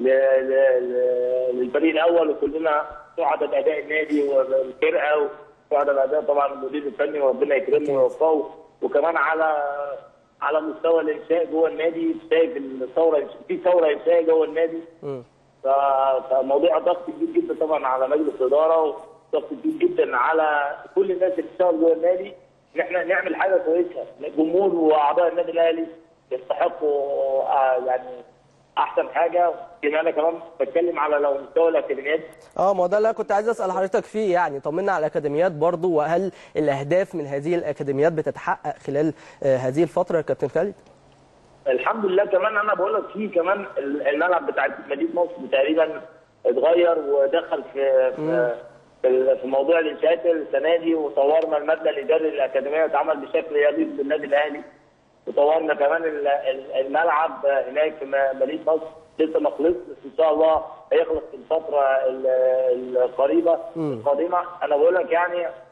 للفريق الاول وكلنا سعداء باداء النادي والفرقه وسعداء باداء طبعا المدير الفني وربنا يكرمه ويوفقه وكمان على على مستوى الانشاء جوه النادي شايف الثوره في ثوره انشائيه جوه النادي فموضوع ضغط كبير جدا طبعا على مجلس الاداره وضغط كبير جدا على كل الناس اللي بتشتغل جوه النادي ان احنا نعمل حاجه كويسه الجمهور واعضاء النادي الاهلي يستحقوا يعني احسن حاجه يمكن انا كمان بتكلم على لو مستوى الاكاديميات اه ما ده اللي كنت عايز اسال حضرتك فيه يعني طمنا على الاكاديميات برضو وهل الاهداف من هذه الاكاديميات بتتحقق خلال آه هذه الفتره يا كابتن خالد؟ الحمد لله كمان انا بقول لك في كمان الملعب بتاع مدينه نصر تقريبا اتغير ودخل في في في موضوع الانشاءات السنه دي وطورنا المبنى الاداري للاكاديميه اتعمل بشكل يليق بالنادي الاهلي وطورنا كمان الملعب هناك في مدينه نصر لسه ما خلصش بس ان شاء الله هيخلص في الفتره القريبه القادمه انا بقول لك يعني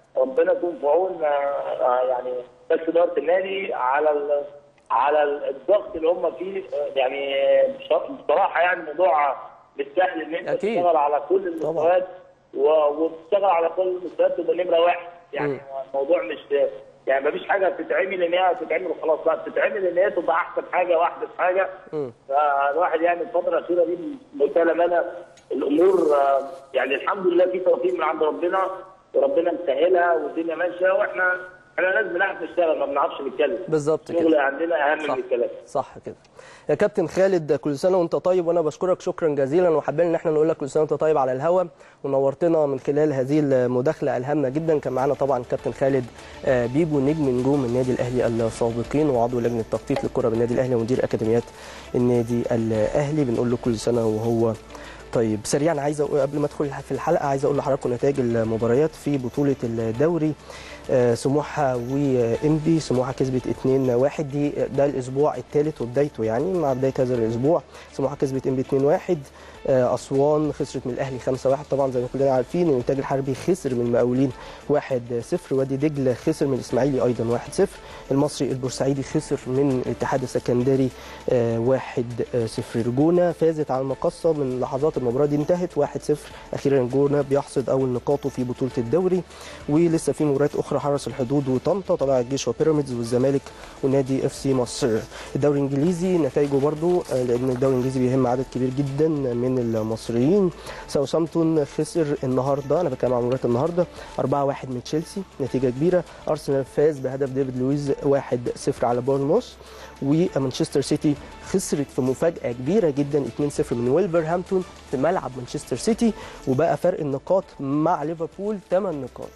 ربنا يكون في عون آه، آه، يعني بس اداره النادي على ال- على الضغط اللي هم فيه آه، يعني بص- بصراحه يعني الموضوع مش سهل ان انت أكيد. تشتغل على كل المستويات و- وتشتغل على كل المستويات تبقى نمره واحد يعني الموضوع مش يعني مفيش حاجه بتتعمل ان هي تتعمل وخلاص لا بتتعمل ان هي تبقى احسن حاجه واحدث حاجه فالواحد يعني الفتره الاخيره دي بمنتهى الامانه الامور آه، يعني الحمد لله في توفيق من عند ربنا وربنا مسهلها والدنيا ماشيه واحنا احنا لازم بنعرف نشتغل ما بنعرفش نتكلم بالظبط كده الشغل عندنا اهم صح. من الكلام صح كده يا كابتن خالد كل سنه وانت طيب وانا بشكرك شكرا جزيلا وحابين ان احنا نقول لك كل سنه وانت طيب على الهوا ونورتنا من خلال هذه المداخله الهامه جدا كان معانا طبعا كابتن خالد آه، بيبو نجم نجوم النادي الاهلي السابقين وعضو لجنه تخطيط للكره بالنادي الاهلي ومدير اكاديميات النادي الاهلي بنقول له كل سنه وهو طيب سريعا عايز أقول قبل ما ادخل في الحلقه عايز اقول لحضراتكم نتائج المباريات في بطوله الدوري آه، سموحه وانبي سموحه كسبت 2-1 دي ده الاسبوع الثالث وبدايته يعني مع بدايه هذا الاسبوع سموحه كسبت انبي 2-1 آه، اسوان خسرت من الاهلي 5-1 طبعا زي ما كلنا عارفين الانتاج الحربي خسر من المقاولين 1-0 وادي دجله خسر من الاسماعيلي ايضا 1-0 المصري البورسعيدي خسر من الاتحاد السكندري آه، 1-0 الجونه فازت على المقصه من لحظات المباراه دي انتهت 1-0 اخيرا الجونه بيحصد اول نقاطه في بطوله الدوري ولسه في مباريات اخرى حرس الحدود وطنطا طلع الجيش وبيراميدز والزمالك ونادي اف سي مصر الدوري الانجليزي نتائجه برضو آه، لان الدوري الانجليزي بيهم عدد كبير جدا من المصريين ساوثامبتون خسر النهارده انا بتكلم عن مباراه النهارده 4-1 من تشيلسي نتيجه كبيره ارسنال فاز بهدف ديفيد لويز 1-0 على بورنموث ومانشستر سيتي خسرت في مفاجاه كبيره جدا 2-0 من ويلفرهامبتون في ملعب مانشستر سيتي وبقى فرق النقاط مع ليفربول 8 نقاط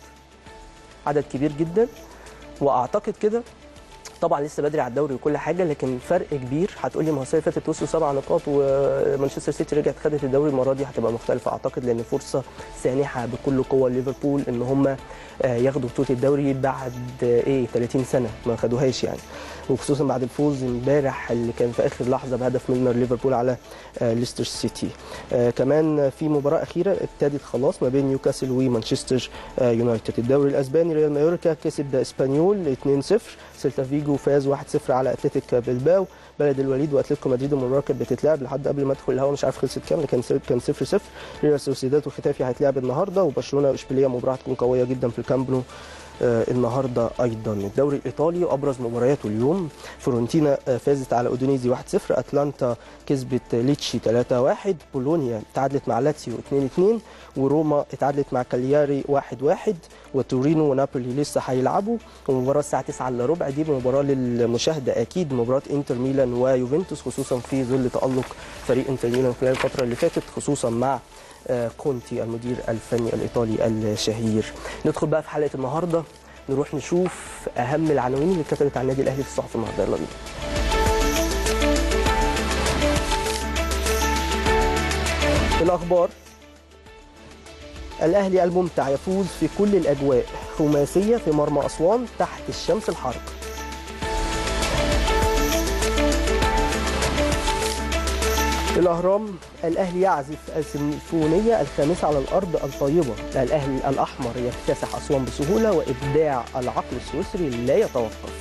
عدد كبير جدا واعتقد كده طبعا لسه بدري على الدوري وكل حاجه لكن فرق كبير هتقول لي ما هو السنه اللي فاتت وصلوا سبع نقاط ومانشستر سيتي رجعت خدت الدوري المره دي هتبقى مختلفه اعتقد لان فرصه سانحه بكل قوه ليفربول ان هم آه، ياخدوا بطوله الدوري بعد آه، ايه 30 سنه ما خدوهاش يعني وخصوصا بعد الفوز امبارح اللي كان في اخر لحظه بهدف ميلنر ليفربول على آه، ليستر سيتي آه، كمان في مباراه اخيره ابتدت خلاص ما بين نيوكاسل ومانشستر آه، يونايتد الدوري الاسباني ريال مايوركا كسب اسبانيول 2-0 سيلتا فيجو فاز 1-0 على اتلتيك بلباو بلد الوليد واتلتيكو مدريد المباراه كانت بتتلعب لحد قبل ما ادخل الهوا مش عارف خلصت كام لكن كان 0 0 ريال سوسيداد وختافي هيتلعب النهارده وبرشلونه واشبيليه مباراه هتكون قويه جدا في الكامب نو آه، النهارده ايضا الدوري الايطالي وابرز مبارياته اليوم فورنتينا آه، فازت على اودونيزي 1-0 اتلانتا كسبت ليتشي 3-1 بولونيا تعادلت مع لاتسيو 2-2 وروما اتعادلت مع كالياري 1-1 وتورينو ونابولي لسه هيلعبوا ومباراه الساعه 9 الا ربع دي مباراه للمشاهده اكيد مباراه انتر ميلان ويوفنتوس خصوصا في ظل تالق فريق انتر ميلان خلال الفتره اللي فاتت خصوصا مع آه، كونتي المدير الفني الايطالي الشهير ندخل بقى في حلقه النهارده نروح نشوف اهم العناوين اللي اتكتبت عن النادي الاهلي في الصحف النهارده يلا بينا الاخبار الاهلي الممتع يفوز في كل الاجواء خماسيه في مرمى اسوان تحت الشمس الحارقه الأهرام الأهلي يعزف السيمفونية الخامسة على الأرض الطيبة الأهلي الأحمر يكتسح أسوان بسهولة وإبداع العقل السويسري لا يتوقف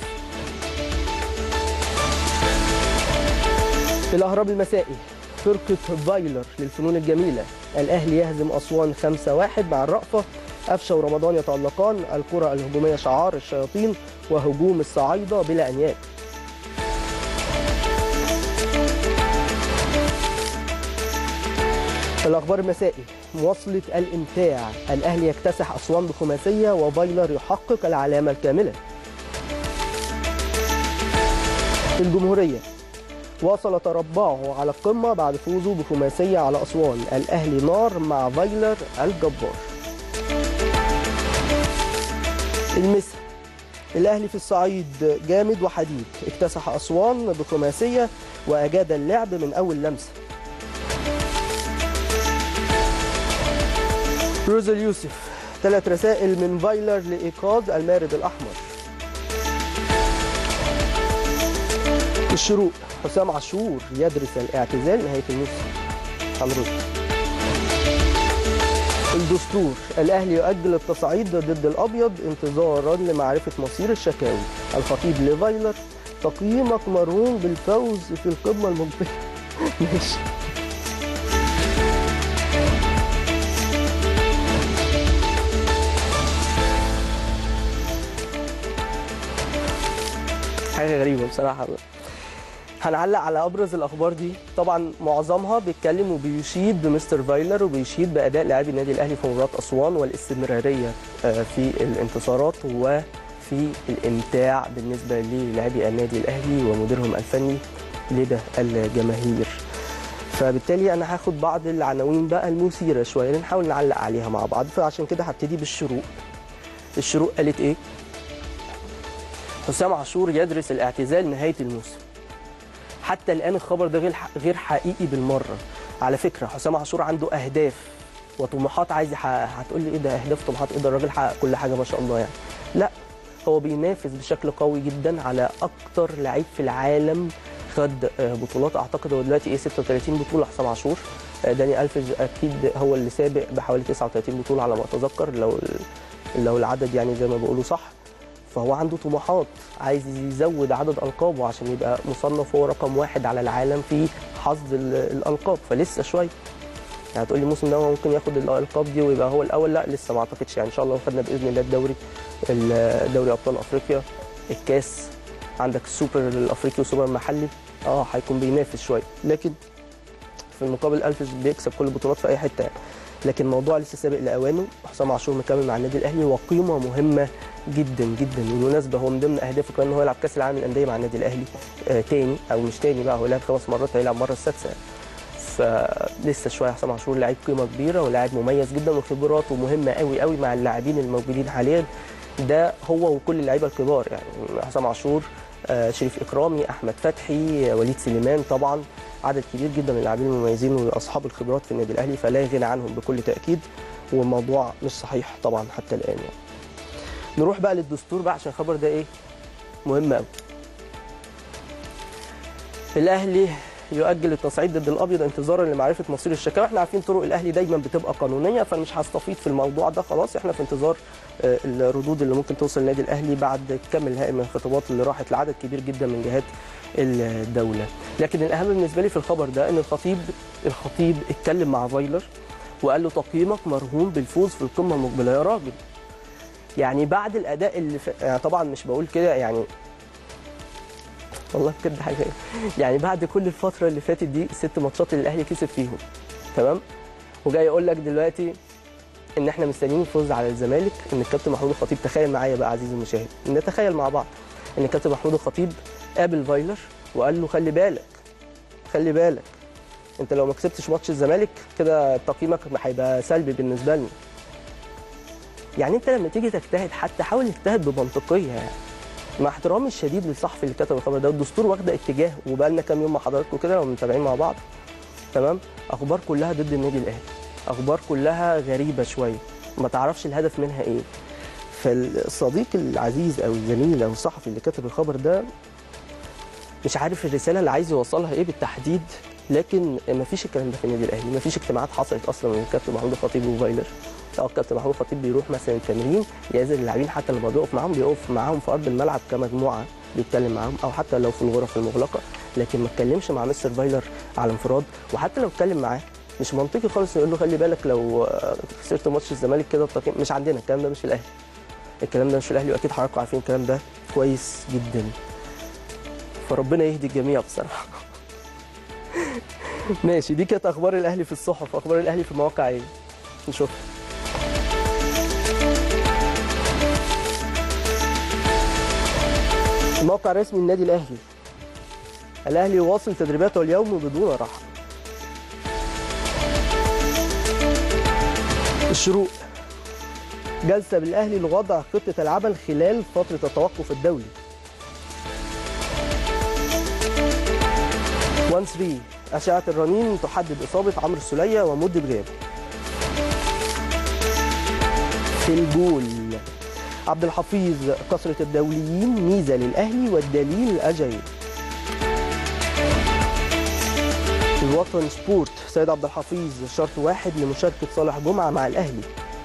الأهرام المسائي فرقة فايلر للفنون الجميلة الأهلي يهزم أسوان 5-1 مع الرأفة أفشة ورمضان يتألقان الكرة الهجومية شعار الشياطين وهجوم الصعايدة بلا أنياب الأخبار المسائي مواصلة الإمتاع الأهلي يكتسح أسوان بخماسية وفايلر يحقق العلامة الكاملة الجمهورية واصل تربعه على القمة بعد فوزه بخماسية على أسوان الأهلي نار مع فايلر الجبار المسا الأهلي في الصعيد جامد وحديد اكتسح أسوان بخماسية وأجاد اللعب من أول لمسة روزل يوسف ثلاث رسائل من فايلر لإيقاظ المارد الأحمر الشروق حسام عاشور يدرس الاعتزال نهاية الموسم هنرد الدستور الاهلي يؤجل التصعيد ضد الابيض انتظارا لمعرفه مصير الشكاوي الخطيب لفايلر تقييمك مرهون بالفوز في القمه المقبله ماشي حاجه غريبه بصراحه هنعلق على ابرز الاخبار دي طبعا معظمها بيتكلم وبيشيد بمستر فايلر وبيشيد باداء لاعبي النادي الاهلي في مباراه اسوان والاستمراريه آه، في الانتصارات وفي الامتاع بالنسبه للاعبي النادي الاهلي ومديرهم الفني لدى الجماهير فبالتالي انا هاخد بعض العناوين بقى المثيره شويه نحاول نعلق عليها مع بعض فعشان كده هبتدي بالشروق الشروق قالت ايه حسام عاشور يدرس الاعتزال نهايه الموسم حتى الان الخبر ده غير غير حقيقي بالمره على فكره حسام عاشور عنده اهداف وطموحات عايز يحققها هتقول لي ايه ده اهداف طموحات ايه ده الراجل حقق كل حاجه ما شاء الله يعني لا هو بينافس بشكل قوي جدا على اكتر لعيب في العالم خد آه، بطولات اعتقد هو دلوقتي ايه 36 بطوله حسام عاشور آه، داني الفيج اكيد هو اللي سابق بحوالي 39 بطوله على ما اتذكر لو لو العدد يعني زي ما بيقولوا صح فهو عنده طموحات عايز يزود عدد القابه عشان يبقى مصنف هو رقم واحد على العالم في حظ ال- الالقاب فلسه شويه يعني هتقول لي الموسم ده هو ممكن ياخد الالقاب دي ويبقى هو الاول لا لسه ما اعتقدش يعني ان شاء الله لو خدنا باذن الله الدوري ال- دوري ابطال افريقيا الكاس عندك السوبر الافريقي والسوبر المحلي اه هيكون بينافس شويه لكن في المقابل الفيش بيكسب كل البطولات في اي حته يعني لكن الموضوع لسه سابق لاوانه حسام عاشور مكمل مع النادي الاهلي وقيمه مهمه جدا جدا بالمناسبه هو من ضمن اهدافه كمان ان هو يلعب كاس العالم للانديه مع النادي الاهلي آه تاني او مش تاني بقى هو لعب خمس مرات هيلعب مره السادسه يعني. فلسه شويه حسام عاشور لعيب قيمه كبيره ولاعب مميز جدا وخبراته مهمه قوي قوي مع اللاعبين الموجودين حاليا ده هو وكل اللعيبه الكبار يعني حسام عاشور آه، شريف اكرامي احمد فتحي آه، وليد سليمان طبعا عدد كبير جدا من اللاعبين المميزين واصحاب الخبرات في النادي الاهلي فلا غنى عنهم بكل تاكيد والموضوع مش صحيح طبعا حتى الان يعني. نروح بقى للدستور بقى عشان الخبر ده ايه مهم قوي الاهلي يؤجل التصعيد ضد الابيض انتظارا لمعرفه مصير الشكاوى احنا عارفين طرق الاهلي دايما بتبقى قانونيه فانا مش هستفيض في الموضوع ده خلاص احنا في انتظار آه، الردود اللي ممكن توصل للنادي الاهلي بعد كم الهائل من الخطابات اللي راحت لعدد كبير جدا من جهات الدوله لكن الاهم بالنسبه لي في الخبر ده ان الخطيب الخطيب اتكلم مع فايلر وقال له تقييمك مرهون بالفوز في القمه المقبله يا راجل يعني بعد الاداء اللي ف... يعني طبعا مش بقول كده يعني والله بجد حاجه يعني بعد كل الفتره اللي فاتت دي الست ماتشات اللي الاهلي كسب فيهم تمام وجاي يقول لك دلوقتي ان احنا مستنيين الفوز على الزمالك ان الكابتن محمود الخطيب تخيل معايا بقى عزيزي المشاهد نتخيل مع بعض ان الكابتن محمود الخطيب قابل فايلر وقال له خلي بالك خلي بالك انت لو ما كسبتش ماتش الزمالك كده تقييمك هيبقى سلبي بالنسبه لنا يعني انت لما تيجي تجتهد حتى حاول تجتهد بمنطقيه يعني مع احترامي الشديد للصحفي اللي كتب الخبر ده الدستور واخده اتجاه وبقى لنا كام يوم مع حضراتكم كده لو متابعين مع بعض تمام اخبار كلها ضد النادي الاهلي اخبار كلها غريبه شويه ما تعرفش الهدف منها ايه فالصديق العزيز او الزميل او الصحفي اللي كتب الخبر ده مش عارف الرساله اللي عايز يوصلها ايه بالتحديد لكن ما فيش الكلام ده في النادي الاهلي ما فيش اجتماعات حصلت اصلا من الكابتن محمود الخطيب وفايلر اه الكابتن محمود الخطيب بيروح مثلا التمرين يعزل اللاعبين حتى لما بيقف معاهم بيقف معاهم في ارض الملعب كمجموعه بيتكلم معاهم او حتى لو في الغرف المغلقه لكن ما اتكلمش مع مستر فايلر على انفراد وحتى لو اتكلم معاه مش منطقي خالص يقول له خلي بالك لو آه، خسرت ماتش الزمالك كده التقييم مش عندنا الكلام ده مش في الاهلي الكلام ده مش في الاهلي واكيد حضراتكم عارفين الكلام ده كويس جدا فربنا يهدي الجميع بصراحه ماشي دي كانت اخبار الاهلي في الصحف اخبار الاهلي في المواقع ايه نشوف الموقع الرسمي للنادي الاهلي الاهلي يواصل تدريباته اليوم بدون راحه الشروق جلسه بالاهلي لوضع خطه العمل خلال فتره التوقف الدولي 1 3 أشعة الرنين تحدد إصابة عمرو السولية ومدة غياب في الجول عبد الحفيظ كثرة الدوليين ميزة للأهلي والدليل أجاي الوطن سبورت سيد عبد الحفيظ شرط واحد لمشاركة صالح جمعة مع الأهلي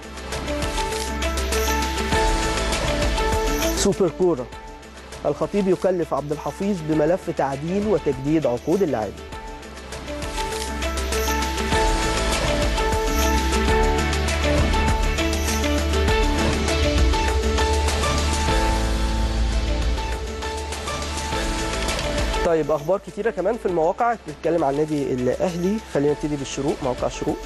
سوبر كورة الخطيب يكلف عبد الحفيظ بملف تعديل وتجديد عقود اللاعبين طيب اخبار كتيره كمان في المواقع بتتكلم عن النادي الاهلي خلينا نبتدي بالشروق موقع الشروق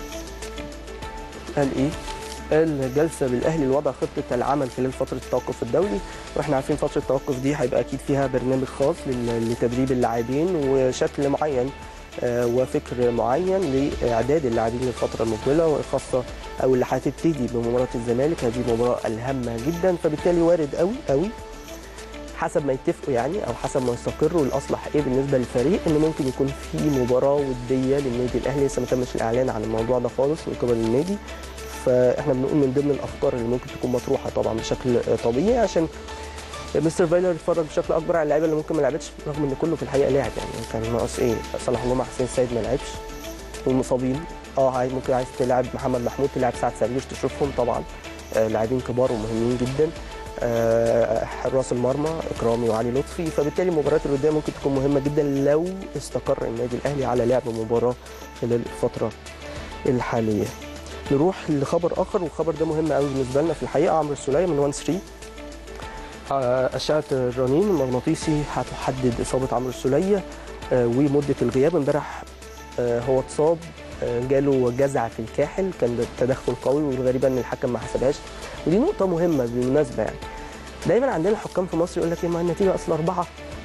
قال ايه الجلسه بالاهلي لوضع خطه العمل خلال فتره التوقف الدولي واحنا عارفين فتره التوقف دي هيبقى اكيد فيها برنامج خاص لل- لتدريب اللاعبين وشكل معين آه، وفكر معين لاعداد اللاعبين للفتره المقبله وخاصه او اللي هتبتدي بمباراه الزمالك هذه مباراه الهامه جدا فبالتالي وارد قوي قوي حسب ما يتفقوا يعني او حسب ما يستقروا الاصلح ايه بالنسبه للفريق ان ممكن يكون في مباراه وديه للنادي الاهلي لسه ما تمش الاعلان عن الموضوع ده خالص من قبل النادي فاحنا بنقول من ضمن الافكار اللي ممكن تكون مطروحه طبعا بشكل آه، طبيعي عشان مستر فايلر يتفرج بشكل اكبر على اللعيبه اللي ممكن ما لعبتش رغم ان كله في الحقيقه لاعب يعني كان ناقص ايه صلاح جمعه حسين السيد ما لعبش والمصابين اه عايز ممكن عايز تلعب محمد محمود تلعب سعد سمير تشوفهم طبعا آه لاعبين كبار ومهمين جدا آه، حراس المرمى اكرامي وعلي لطفي فبالتالي المباريات اللي قدام ممكن تكون مهمه جدا لو استقر النادي الاهلي على لعب مباراه خلال الفتره الحاليه نروح لخبر اخر والخبر ده مهم قوي بالنسبه لنا في الحقيقه عمرو السوليه من 1 3 آه، أشعة الرنين المغناطيسي هتحدد إصابة عمرو السولية آه، ومدة الغياب امبارح آه، هو اتصاب آه، جاله جزع في الكاحل كان ده تدخل قوي والغريبة إن الحكم ما حسبهاش ودي نقطة مهمة بالمناسبة يعني دايما عندنا الحكام في مصر يقول لك إيه ما النتيجة أصل أربعة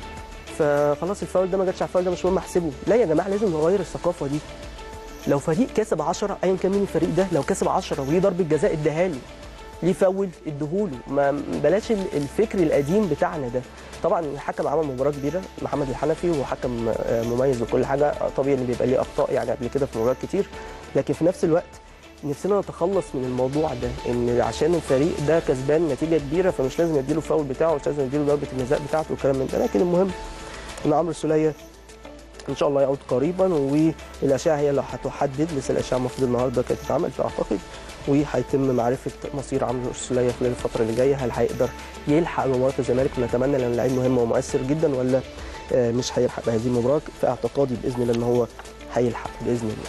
فخلاص الفاول ده ما جاتش على الفاول ده مش مهم أحسبه لا يا جماعة لازم نغير الثقافة دي لو فريق كسب 10 ايا كان مين الفريق ده لو كسب 10 وليه ضربه جزاء اداها له ليه فاول اديهوله ما بلاش ال- الفكر القديم بتاعنا ده طبعا الحكم عمل مباراه كبيره محمد الحنفي وهو حكم آه، مميز وكل حاجه آه، طبيعي ان بيبقى ليه اخطاء يعني قبل كده في مباريات كتير لكن في نفس الوقت نفسنا نتخلص من الموضوع ده ان عشان الفريق ده كسبان نتيجه كبيره فمش لازم يديله الفاول بتاعه مش لازم يديله ضربه الجزاء بتاعته والكلام من ده لكن المهم ان عمرو السوليه ان شاء الله يعود قريبا والاشعه هي اللي هتحدد لسه الاشعه المفروض النهارده كانت تتعمل فاعتقد وهيتم معرفه مصير عمرو السوليه خلال الفتره اللي جايه هل هيقدر يلحق مباراه الزمالك ونتمنى لان لعيب مهم ومؤثر جدا ولا آه، مش هيلحق بهذه المباراه في اعتقادي باذن الله ان هو هيلحق باذن الله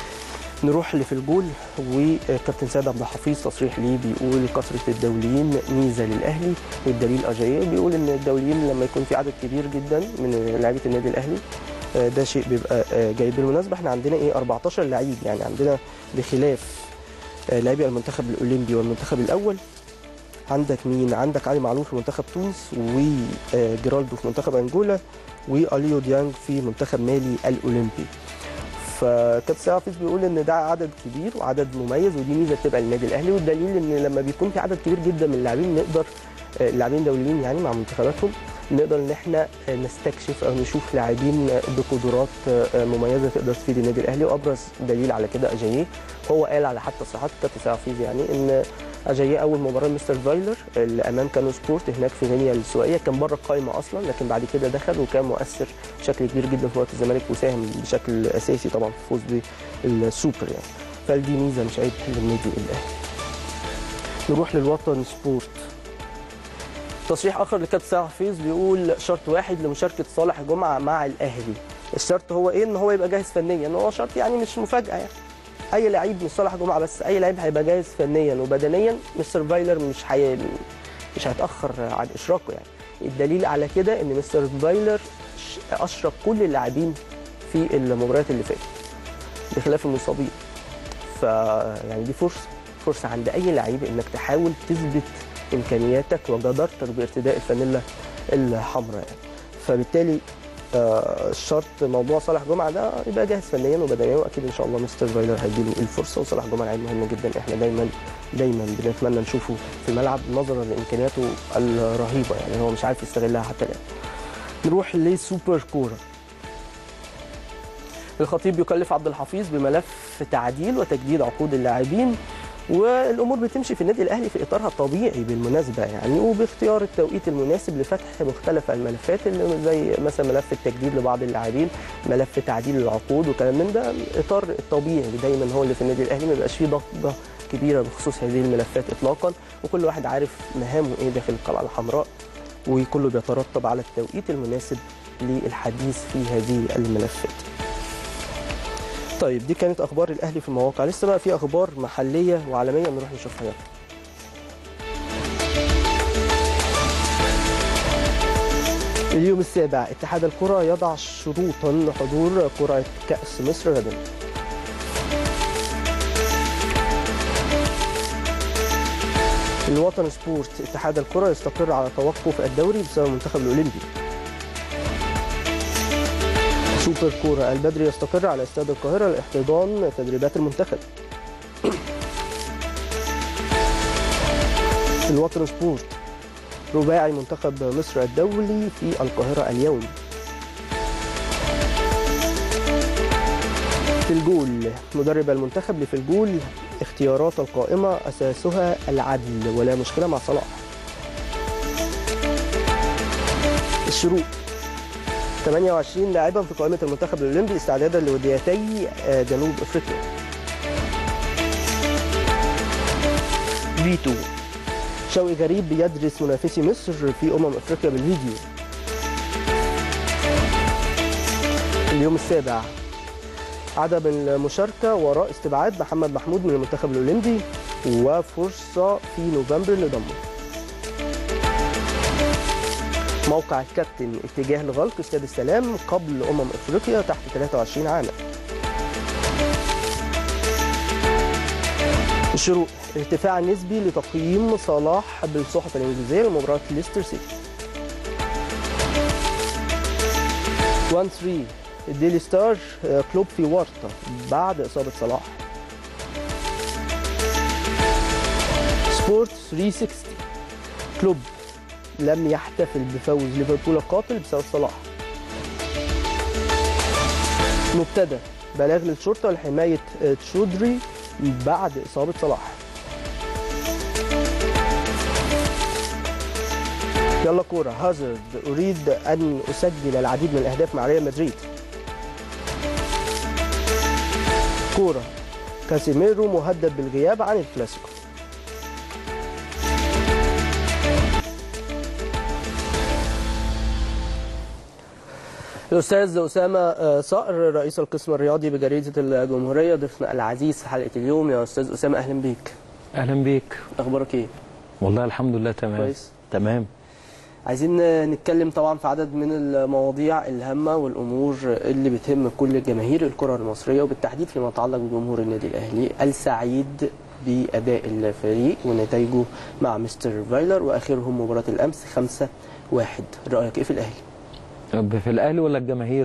نروح اللي في الجول وكابتن سيد عبد الحفيظ تصريح ليه بيقول كثره الدوليين ميزه للاهلي والدليل اجاييه بيقول ان الدوليين لما يكون في عدد كبير جدا من لعيبه النادي الاهلي آه، ده شيء بيبقى آه، جيد بالمناسبه احنا عندنا ايه 14 لعيب يعني عندنا بخلاف آه، لاعبي المنتخب الاولمبي والمنتخب الاول عندك مين عندك علي معلول في منتخب تونس وجيرالدو في منتخب انجولا واليو ديانج في منتخب مالي الاولمبي فكابتن سيد حفيظ بيقول ان ده عدد كبير وعدد مميز ودي ميزه بتبقى للنادي الاهلي والدليل ان لما بيكون في عدد كبير جدا من اللاعبين نقدر آه، اللاعبين دوليين يعني مع منتخباتهم نقدر ان احنا آه، نستكشف او نشوف لاعبين آه، بقدرات آه، مميزه تقدر تفيد النادي الاهلي وابرز دليل على كده اجاييه هو قال على حتى تصريحات الكابتن سيد حفيظ يعني ان اجاييه اول مباراه مستر فايلر اللي امام كانو سبورت هناك في غينيا السويقيه كان بره القائمه اصلا لكن بعد كده دخل وكان مؤثر بشكل كبير جدا في وقت الزمالك وساهم بشكل اساسي طبعا في الفوز بالسوبر يعني فدي ميزه مش عيب للنادي الاهلي نروح للوطن سبورت تصريح اخر لكابتن سيد حفيظ بيقول شرط واحد لمشاركه صالح جمعه مع الاهلي الشرط هو ايه ان هو يبقى جاهز فنيا هو شرط يعني مش مفاجاه يعني اي لعيب مش صالح جمعه بس اي لعيب هيبقى جاهز فنيا وبدنيا مستر فايلر مش حي... مش هيتاخر عن اشراكه يعني الدليل على كده ان مستر فايلر ش- اشرك كل اللاعبين في المباريات اللي فاتت بخلاف المصابين ف يعني دي فرصه فرصه عند اي لعيب انك تحاول تثبت امكانياتك وجدارتك بارتداء الفانيلا الحمراء يعني فبالتالي آه، الشرط موضوع صالح جمعه ده يبقى جاهز فنيا وبدنيا واكيد ان شاء الله مستر فايلر هيديله الفرصه وصالح جمعه لعيب مهم جدا احنا دايما دايما بنتمنى نشوفه في الملعب نظرا لامكانياته الرهيبه يعني هو مش عارف يستغلها حتى الان. نروح لسوبر كوره. الخطيب يكلف عبد الحفيظ بملف تعديل وتجديد عقود اللاعبين والامور بتمشي في النادي الاهلي في اطارها الطبيعي بالمناسبه يعني وباختيار التوقيت المناسب لفتح مختلف الملفات اللي زي مثلا ملف التجديد لبعض اللاعبين ملف تعديل العقود وكلام من ده الاطار الطبيعي اللي دايما هو اللي في النادي الاهلي ما بيبقاش فيه ضغط كبيره بخصوص هذه الملفات اطلاقا وكل واحد عارف مهامه ايه داخل القلعه الحمراء وكله بيترتب على التوقيت المناسب للحديث في هذه الملفات طيب دي كانت اخبار الاهلي في المواقع لسه بقى في اخبار محليه وعالميه نروح نشوفها يلا اليوم السابع اتحاد الكرة يضع شروطا لحضور قرعة كأس مصر غدا الوطن سبورت اتحاد الكرة يستقر على توقف الدوري بسبب المنتخب الأولمبي سوبر كورة البدري يستقر على استاد القاهرة لاحتضان تدريبات المنتخب الوطن سبورت رباعي منتخب مصر الدولي في القاهرة اليوم في الجول مدرب المنتخب لفي الجول اختيارات القائمة أساسها العدل ولا مشكلة مع صلاح الشروق 28 لاعبا في قائمة المنتخب الأولمبي استعدادا لوديتي جنوب أفريقيا فيتو شوقي غريب يدرس منافسي مصر في أمم أفريقيا بالفيديو اليوم السابع عدم المشاركة وراء استبعاد محمد محمود من المنتخب الأولمبي وفرصة في نوفمبر لضمه موقع الكابتن اتجاه لغلق استاد السلام قبل أمم أفريقيا تحت 23 عاما الشروق ارتفاع نسبي لتقييم صلاح بالصحف الإنجليزية لمباراة ليستر سيتي 1 3 الديلي ستار كلوب في ورطة بعد إصابة صلاح سبورت 360 كلوب لم يحتفل بفوز ليفربول القاتل بسبب صلاح مبتدى بلاغ للشرطة لحماية تشودري بعد إصابة صلاح يلا كورة هازارد أريد أن أسجل العديد من الأهداف مع ريال مدريد كورة كاسيميرو مهدد بالغياب عن الكلاسيكو الأستاذ أسامة صقر رئيس القسم الرياضي بجريدة الجمهورية ضيفنا العزيز في حلقة اليوم يا أستاذ أسامة أهلا بيك اهلا بيك أخبارك إيه؟ والله الحمد لله تمام كويس. تمام عايزين نتكلم طبعا في عدد من المواضيع الهامة والأمور اللي بتهم كل جماهير الكرة المصرية وبالتحديد فيما يتعلق بجمهور النادي الأهلي السعيد بأداء الفريق ونتائجه مع مستر فايلر وآخرهم مباراة الأمس 5 واحد رأيك إيه في الأهلي؟ طب في الاهلي ولا الجماهير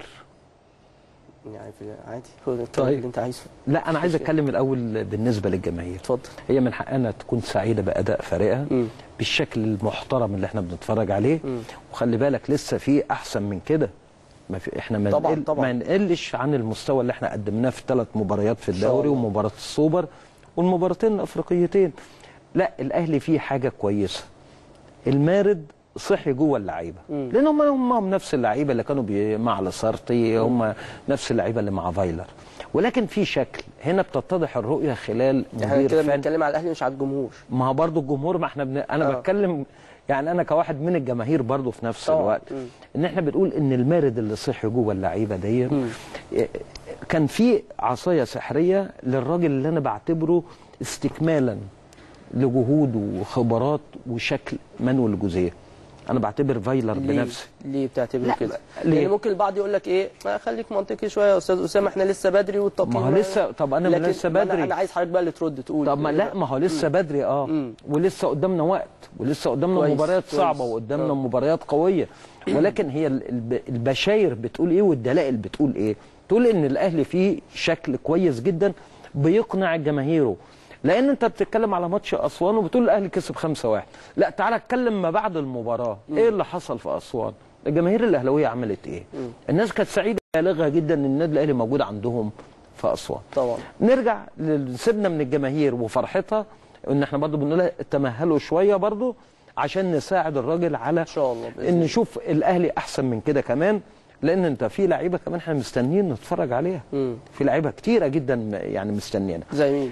يعني في عادي هو الكلام طيب. اللي أنت عايزه لا انا عايز اتكلم الاول بالنسبه للجماهير اتفضل هي من حقنا تكون سعيده باداء فريقها مم. بالشكل المحترم اللي احنا بنتفرج عليه مم. وخلي بالك لسه في احسن من كده ما في احنا ما طبعاً، نقل طبعاً. ما نقلش عن المستوى اللي احنا قدمناه في ثلاث مباريات في شاء الدوري الله. ومباراه السوبر والمباراتين الافريقيتين لا الاهلي فيه حاجه كويسه المارد صحي جوه اللعيبه مم. لان هم هم نفس اللعيبه اللي كانوا بي- مع لاسارتي هم نفس اللعيبه اللي مع فايلر ولكن في شكل هنا بتتضح الرؤيه خلال احنا مدير كده فني بنتكلم على الأهلي مش على الجمهور ما هو برضه الجمهور ما احنا بن... انا آه. آه. بتكلم يعني انا كواحد من الجماهير برضه في نفس طبعاً. الوقت مم. ان احنا بنقول ان المارد اللي صحي جوه اللعيبه دي مم. كان في عصايه سحريه للراجل اللي انا بعتبره استكمالا لجهود وخبرات وشكل مانويل الجوزيه انا بعتبر فايلر ليه بنفسي ليه بتعتبره لا، كده؟ ليه؟ يعني ممكن البعض يقول لك ايه ما خليك منطقي شويه يا استاذ اسامه احنا لسه بدري والتقييم ما هو لسه طب انا لكن لسه ما أنا, بدري انا عايز حضرتك بقى اللي ترد تقول طب ما لا ما هو لسه بدري اه مم. ولسه قدامنا وقت ولسه قدامنا كويس، مباريات كويس. صعبه وقدامنا آه. مباريات قويه ولكن هي ال- الب- البشاير بتقول ايه والدلائل بتقول ايه تقول ان الاهلي فيه شكل كويس جدا بيقنع جماهيره لان انت بتتكلم على ماتش اسوان وبتقول الاهلي كسب 5-1 لا تعالى اتكلم ما بعد المباراه ايه اللي حصل في اسوان الجماهير الاهلاويه عملت ايه الناس كانت سعيده بالغه جدا ان النادي الاهلي موجود عندهم في اسوان طبعا نرجع ل- سيبنا من الجماهير وفرحتها ان احنا برضو بنقول تمهلوا شويه برضو عشان نساعد الراجل على ان شاء الله بإذن ان الله. نشوف الاهلي احسن من كده كمان لان انت في لعيبه كمان احنا مستنيين نتفرج عليها مم. في لعيبه كتيره جدا يعني مستنينا زي مين؟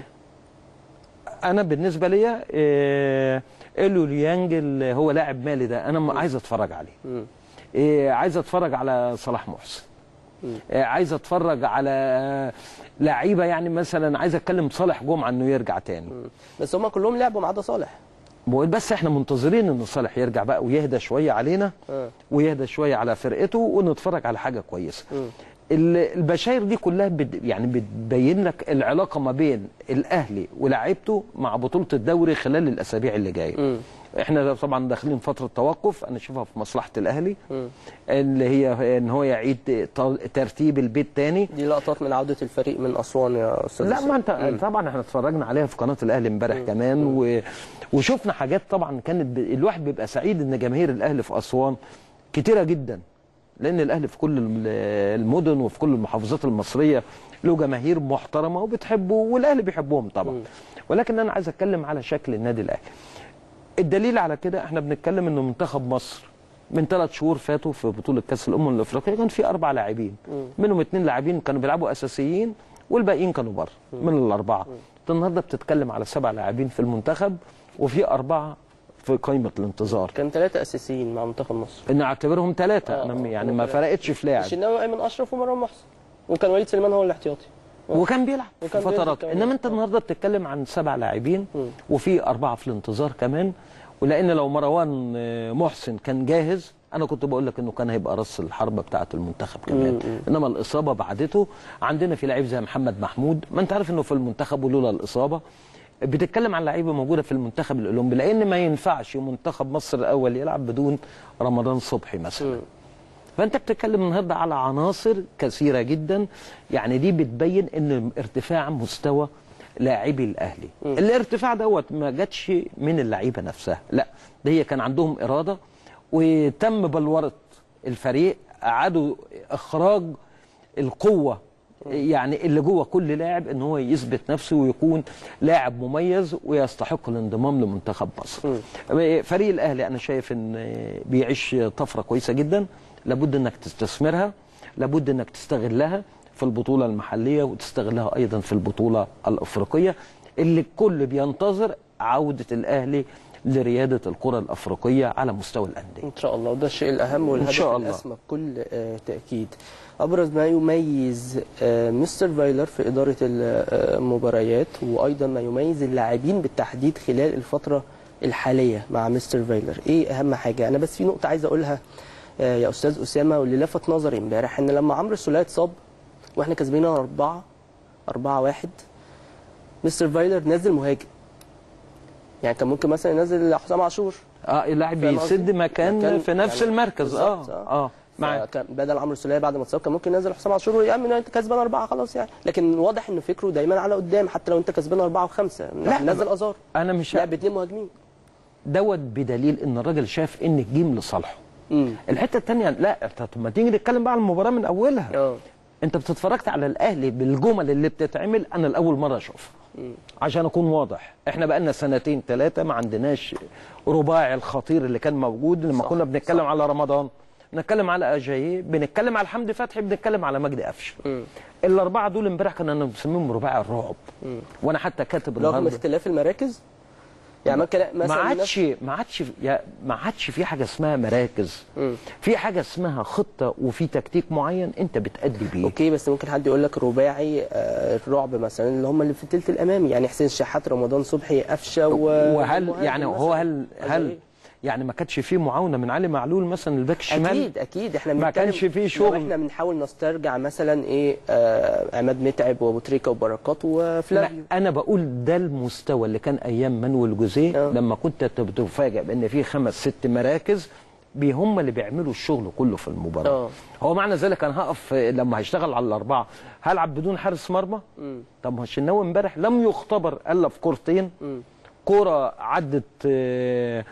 انا بالنسبه ليا آه، اليو ليانج اللي هو لاعب مالي ده انا م- عايز اتفرج عليه مم. آه، عايز اتفرج على صلاح محسن آه، عايز اتفرج على آه، لعيبه يعني مثلا عايز اتكلم صالح جمعه انه يرجع تاني بس هم كلهم لعبوا ما عدا صالح بقول بس احنا منتظرين ان صالح يرجع بقى ويهدى شويه علينا آه. ويهدى شويه على فرقته ونتفرج على حاجه كويسه مم. ال- البشاير دي كلها بت يعني بتبين لك العلاقه ما بين الاهلي ولاعيبته مع بطوله الدوري خلال الاسابيع اللي جايه مم. احنا طبعا داخلين فتره توقف انا اشوفها في مصلحه الاهلي مم. اللي هي ان هو يعيد ت- ترتيب البيت تاني دي لقطات من عوده الفريق من اسوان يا استاذ لا حسين. ما انت طبعا احنا اتفرجنا عليها في قناه الاهلي امبارح كمان و... وشفنا حاجات طبعا كانت ب... الواحد بيبقى سعيد ان جماهير الاهلي في اسوان كتيره جدا لان الاهلي في كل الم- المدن وفي كل المحافظات المصريه له جماهير محترمه وبتحبه والاهلي بيحبهم طبعا ولكن انا عايز اتكلم على شكل النادي الاهلي الدليل على كده احنا بنتكلم انه منتخب مصر من ثلاث شهور فاتوا في بطوله كاس الامم الافريقيه كان في اربع لاعبين منهم اثنين لاعبين كانوا بيلعبوا اساسيين والباقيين كانوا بره من الاربعه انت النهارده بتتكلم على سبع لاعبين في المنتخب وفي اربعه في قائمه الانتظار كان ثلاثه اساسيين مع منتخب مصر ان اعتبرهم ثلاثه آه، انا آه، يعني آه، ما ثلاثة. فرقتش في لاعب الشناوي وايمن اشرف ومروان محسن وكان وليد سليمان هو الاحتياطي وكان بيلعب في وكان بينزل فترات كمان. انما انت النهارده بتتكلم عن سبع لاعبين وفي اربعه في الانتظار كمان ولان لو مروان آه، محسن كان جاهز انا كنت بقول لك انه كان هيبقى راس الحربه بتاعه المنتخب كمان انما الاصابه بعدته عندنا في لعيب زي محمد محمود ما انت عارف انه في المنتخب ولولا الاصابه بتتكلم عن لعيبه موجوده في المنتخب الاولمبي لان ما ينفعش منتخب مصر الاول يلعب بدون رمضان صبحي مثلا فانت بتتكلم النهارده على عناصر كثيره جدا يعني دي بتبين ان ارتفاع مستوى لاعبي الاهلي الارتفاع دوت ما جاتش من اللعيبه نفسها لا ده هي كان عندهم اراده وتم بلوره الفريق اعادوا اخراج القوه يعني اللي جوه كل لاعب ان هو يثبت نفسه ويكون لاعب مميز ويستحق الانضمام لمنتخب مصر. فريق الاهلي انا شايف ان بيعيش طفره كويسه جدا لابد انك تستثمرها لابد انك تستغلها في البطوله المحليه وتستغلها ايضا في البطوله الافريقيه اللي الكل بينتظر عوده الاهلي لرياده الكره الافريقيه على مستوى الانديه. ان شاء الله وده الشيء الاهم والهدف شاء الله. الاسمى بكل آه، تاكيد ابرز ما يميز آه، مستر فايلر في اداره المباريات وايضا ما يميز اللاعبين بالتحديد خلال الفتره الحاليه مع مستر فايلر ايه اهم حاجه انا بس في نقطه عايز اقولها آه، يا استاذ اسامه واللي لفت نظري امبارح ان لما عمرو السوليه اتصاب واحنا كسبانين أربعة أربعة واحد مستر فايلر نزل مهاجم يعني كان ممكن مثلا ينزل حسام عاشور اه اللاعب فاهم قصدي؟ يسد مكان, مكان في نفس يعني المركز اه بالظبط، اه معاك كان بدل عمرو السوليه بعد ما اتصاب كان ممكن ينزل حسام عاشور ويامن انت كسبان اربعه خلاص يعني لكن واضح ان فكره دايما على قدام حتى لو انت كسبان اربعه وخمسه لا، نزل ازار انا مش لعب باثنين مهاجمين دوت بدليل ان الراجل شاف ان الجيم لصالحه امم الحته الثانيه لا انت طب ما تيجي نتكلم بقى عن المباراه من اولها اه انت بتتفرجت على الاهلي بالجمل اللي بتتعمل انا لاول مره اشوفها عشان اكون واضح احنا بقالنا سنتين ثلاثه ما عندناش رباعي الخطير اللي كان موجود لما صح، كنا بنتكلم على رمضان بنتكلم على اجاييه بنتكلم على حمدي فتحي بنتكلم على مجدي قفشه الاربعه دول امبارح كنا مسميهم رباعي الرعب وانا حتى كاتب رغم النهارده اختلاف المراكز يعني ممكن ما مثلا عادش ما عادش يا- ما عادش في حاجه اسمها مراكز مم. في حاجه اسمها خطه وفي تكتيك معين انت بتأدي بيه اوكي بس ممكن حد يقول لك رباعي آه، الرعب مثلا اللي هم اللي في الثلث الامامي يعني حسين شحات رمضان صبحي قفشه و... وهل ومهاجم يعني هو مثلاً. هل هل أجاييه. يعني ما كانش فيه معاونه من علي معلول مثلا الباك الشمال اكيد اكيد احنا ما بنتكلم- كانش فيه لو شغل. احنا بنحاول نسترجع مثلا ايه آه عماد متعب وابو تريكه وبركات وفلافيو لا انا بقول ده المستوى اللي كان ايام مانويل جوزيه آه. لما كنت بتفاجئ بان في خمس ست مراكز بي هم اللي بيعملوا الشغل كله في المباراه آه. هو معنى ذلك انا هقف لما هشتغل على الاربعه هلعب بدون حارس مرمى طب ما الشناوي امبارح لم يختبر الا في كورتين كوره عدت آه،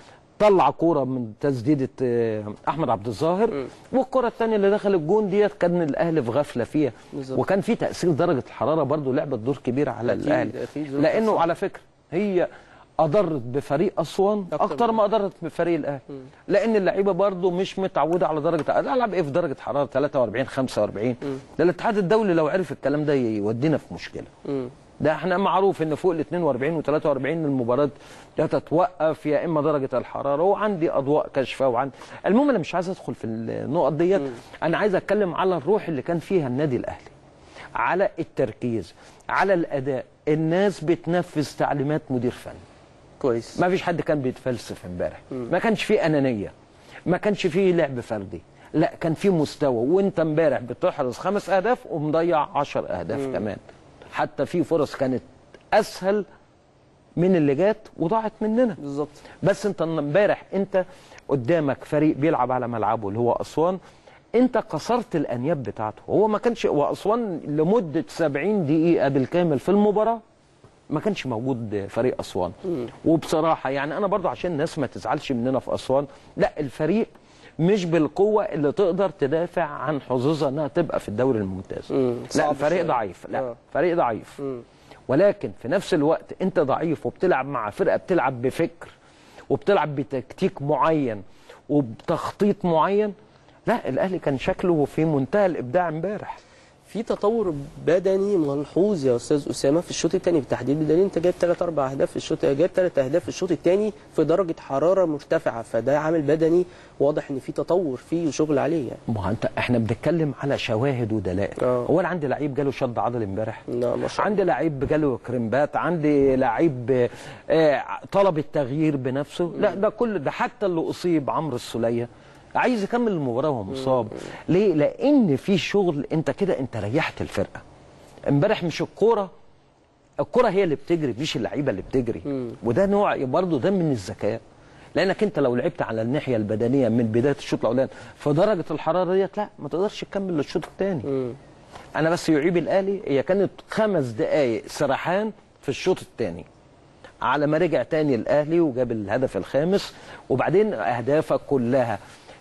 طلع كوره من تسديده آه، احمد عبد الظاهر والكره الثانيه اللي دخل الجون ديت كان الاهلي في غفله فيها بالظبط. وكان في تاثير درجه الحراره برضو لعبت دور كبير على أكيد، الاهلي أكيد، ظروف لانه أسوأ. على فكره هي اضرت بفريق اسوان أكتر اكتر من- ما اضرت بفريق الاهلي لان اللعيبه برضو مش متعوده على درجه العب ايه في درجه حراره 43 45 ده الاتحاد الدولي لو عرف الكلام ده يودينا في مشكله مم. ده احنا معروف ان فوق ال 42 و 43 المباراه يا تتوقف يا اما درجه الحراره وعندي اضواء كاشفه وعندي المهم انا مش عايز ادخل في النقط ديت انا عايز اتكلم على الروح اللي كان فيها النادي الاهلي على التركيز على الاداء الناس بتنفذ تعليمات مدير فني كويس ما فيش حد كان بيتفلسف امبارح ما كانش فيه انانيه ما كانش فيه لعب فردي لا كان فيه مستوى وانت امبارح بتحرز خمس اهداف ومضيع عشر اهداف كمان حتى في فرص كانت اسهل من اللي جات وضاعت مننا بالظبط بس انت امبارح انت قدامك فريق بيلعب على ملعبه اللي هو اسوان انت كسرت الانياب بتاعته هو ما كانش واسوان لمده 70 دقيقه بالكامل في المباراه ما كانش موجود فريق اسوان وبصراحه يعني انا برضو عشان الناس ما تزعلش مننا في اسوان لا الفريق مش بالقوه اللي تقدر تدافع عن حظوظها انها تبقى في الدوري الممتاز مم. لا صعب الفريق شوية. ضعيف لا آه. فريق ضعيف ولكن في نفس الوقت انت ضعيف وبتلعب مع فرقه بتلعب بفكر وبتلعب بتكتيك معين وبتخطيط معين لا الاهلي كان شكله في منتهى الابداع امبارح في تطور بدني ملحوظ يا استاذ اسامه في الشوط الثاني بالتحديد بدليل انت جايب ثلاث اربع اهداف في الشوط جايب ثلاث اهداف في الشوط الثاني في درجه حراره مرتفعه فده عامل بدني واضح ان في تطور فيه وشغل عليه يعني ما هو انت احنا بنتكلم على شواهد ودلائل آه. هو انا عندي لعيب جاله شد عضلي امبارح لا ما شاء الله عندي لعيب جاله كريمبات عندي لعيب آه، طلب التغيير بنفسه لا ده كل ده حتى اللي اصيب عمرو السوليه عايز يكمل المباراه وهو مصاب ليه لان في شغل انت كده انت ريحت الفرقه امبارح مش الكوره الكرة هي اللي بتجري مش اللعيبه اللي بتجري وده نوع برضه ده من الذكاء لانك انت لو لعبت على الناحيه البدنيه من بدايه الشوط الاولاني في درجه الحراره ديت لا ما تقدرش تكمل للشوط الثاني انا بس يعيب الاهلي هي كانت خمس دقائق سرحان في الشوط الثاني على ما رجع تاني الاهلي وجاب الهدف الخامس وبعدين اهدافك كلها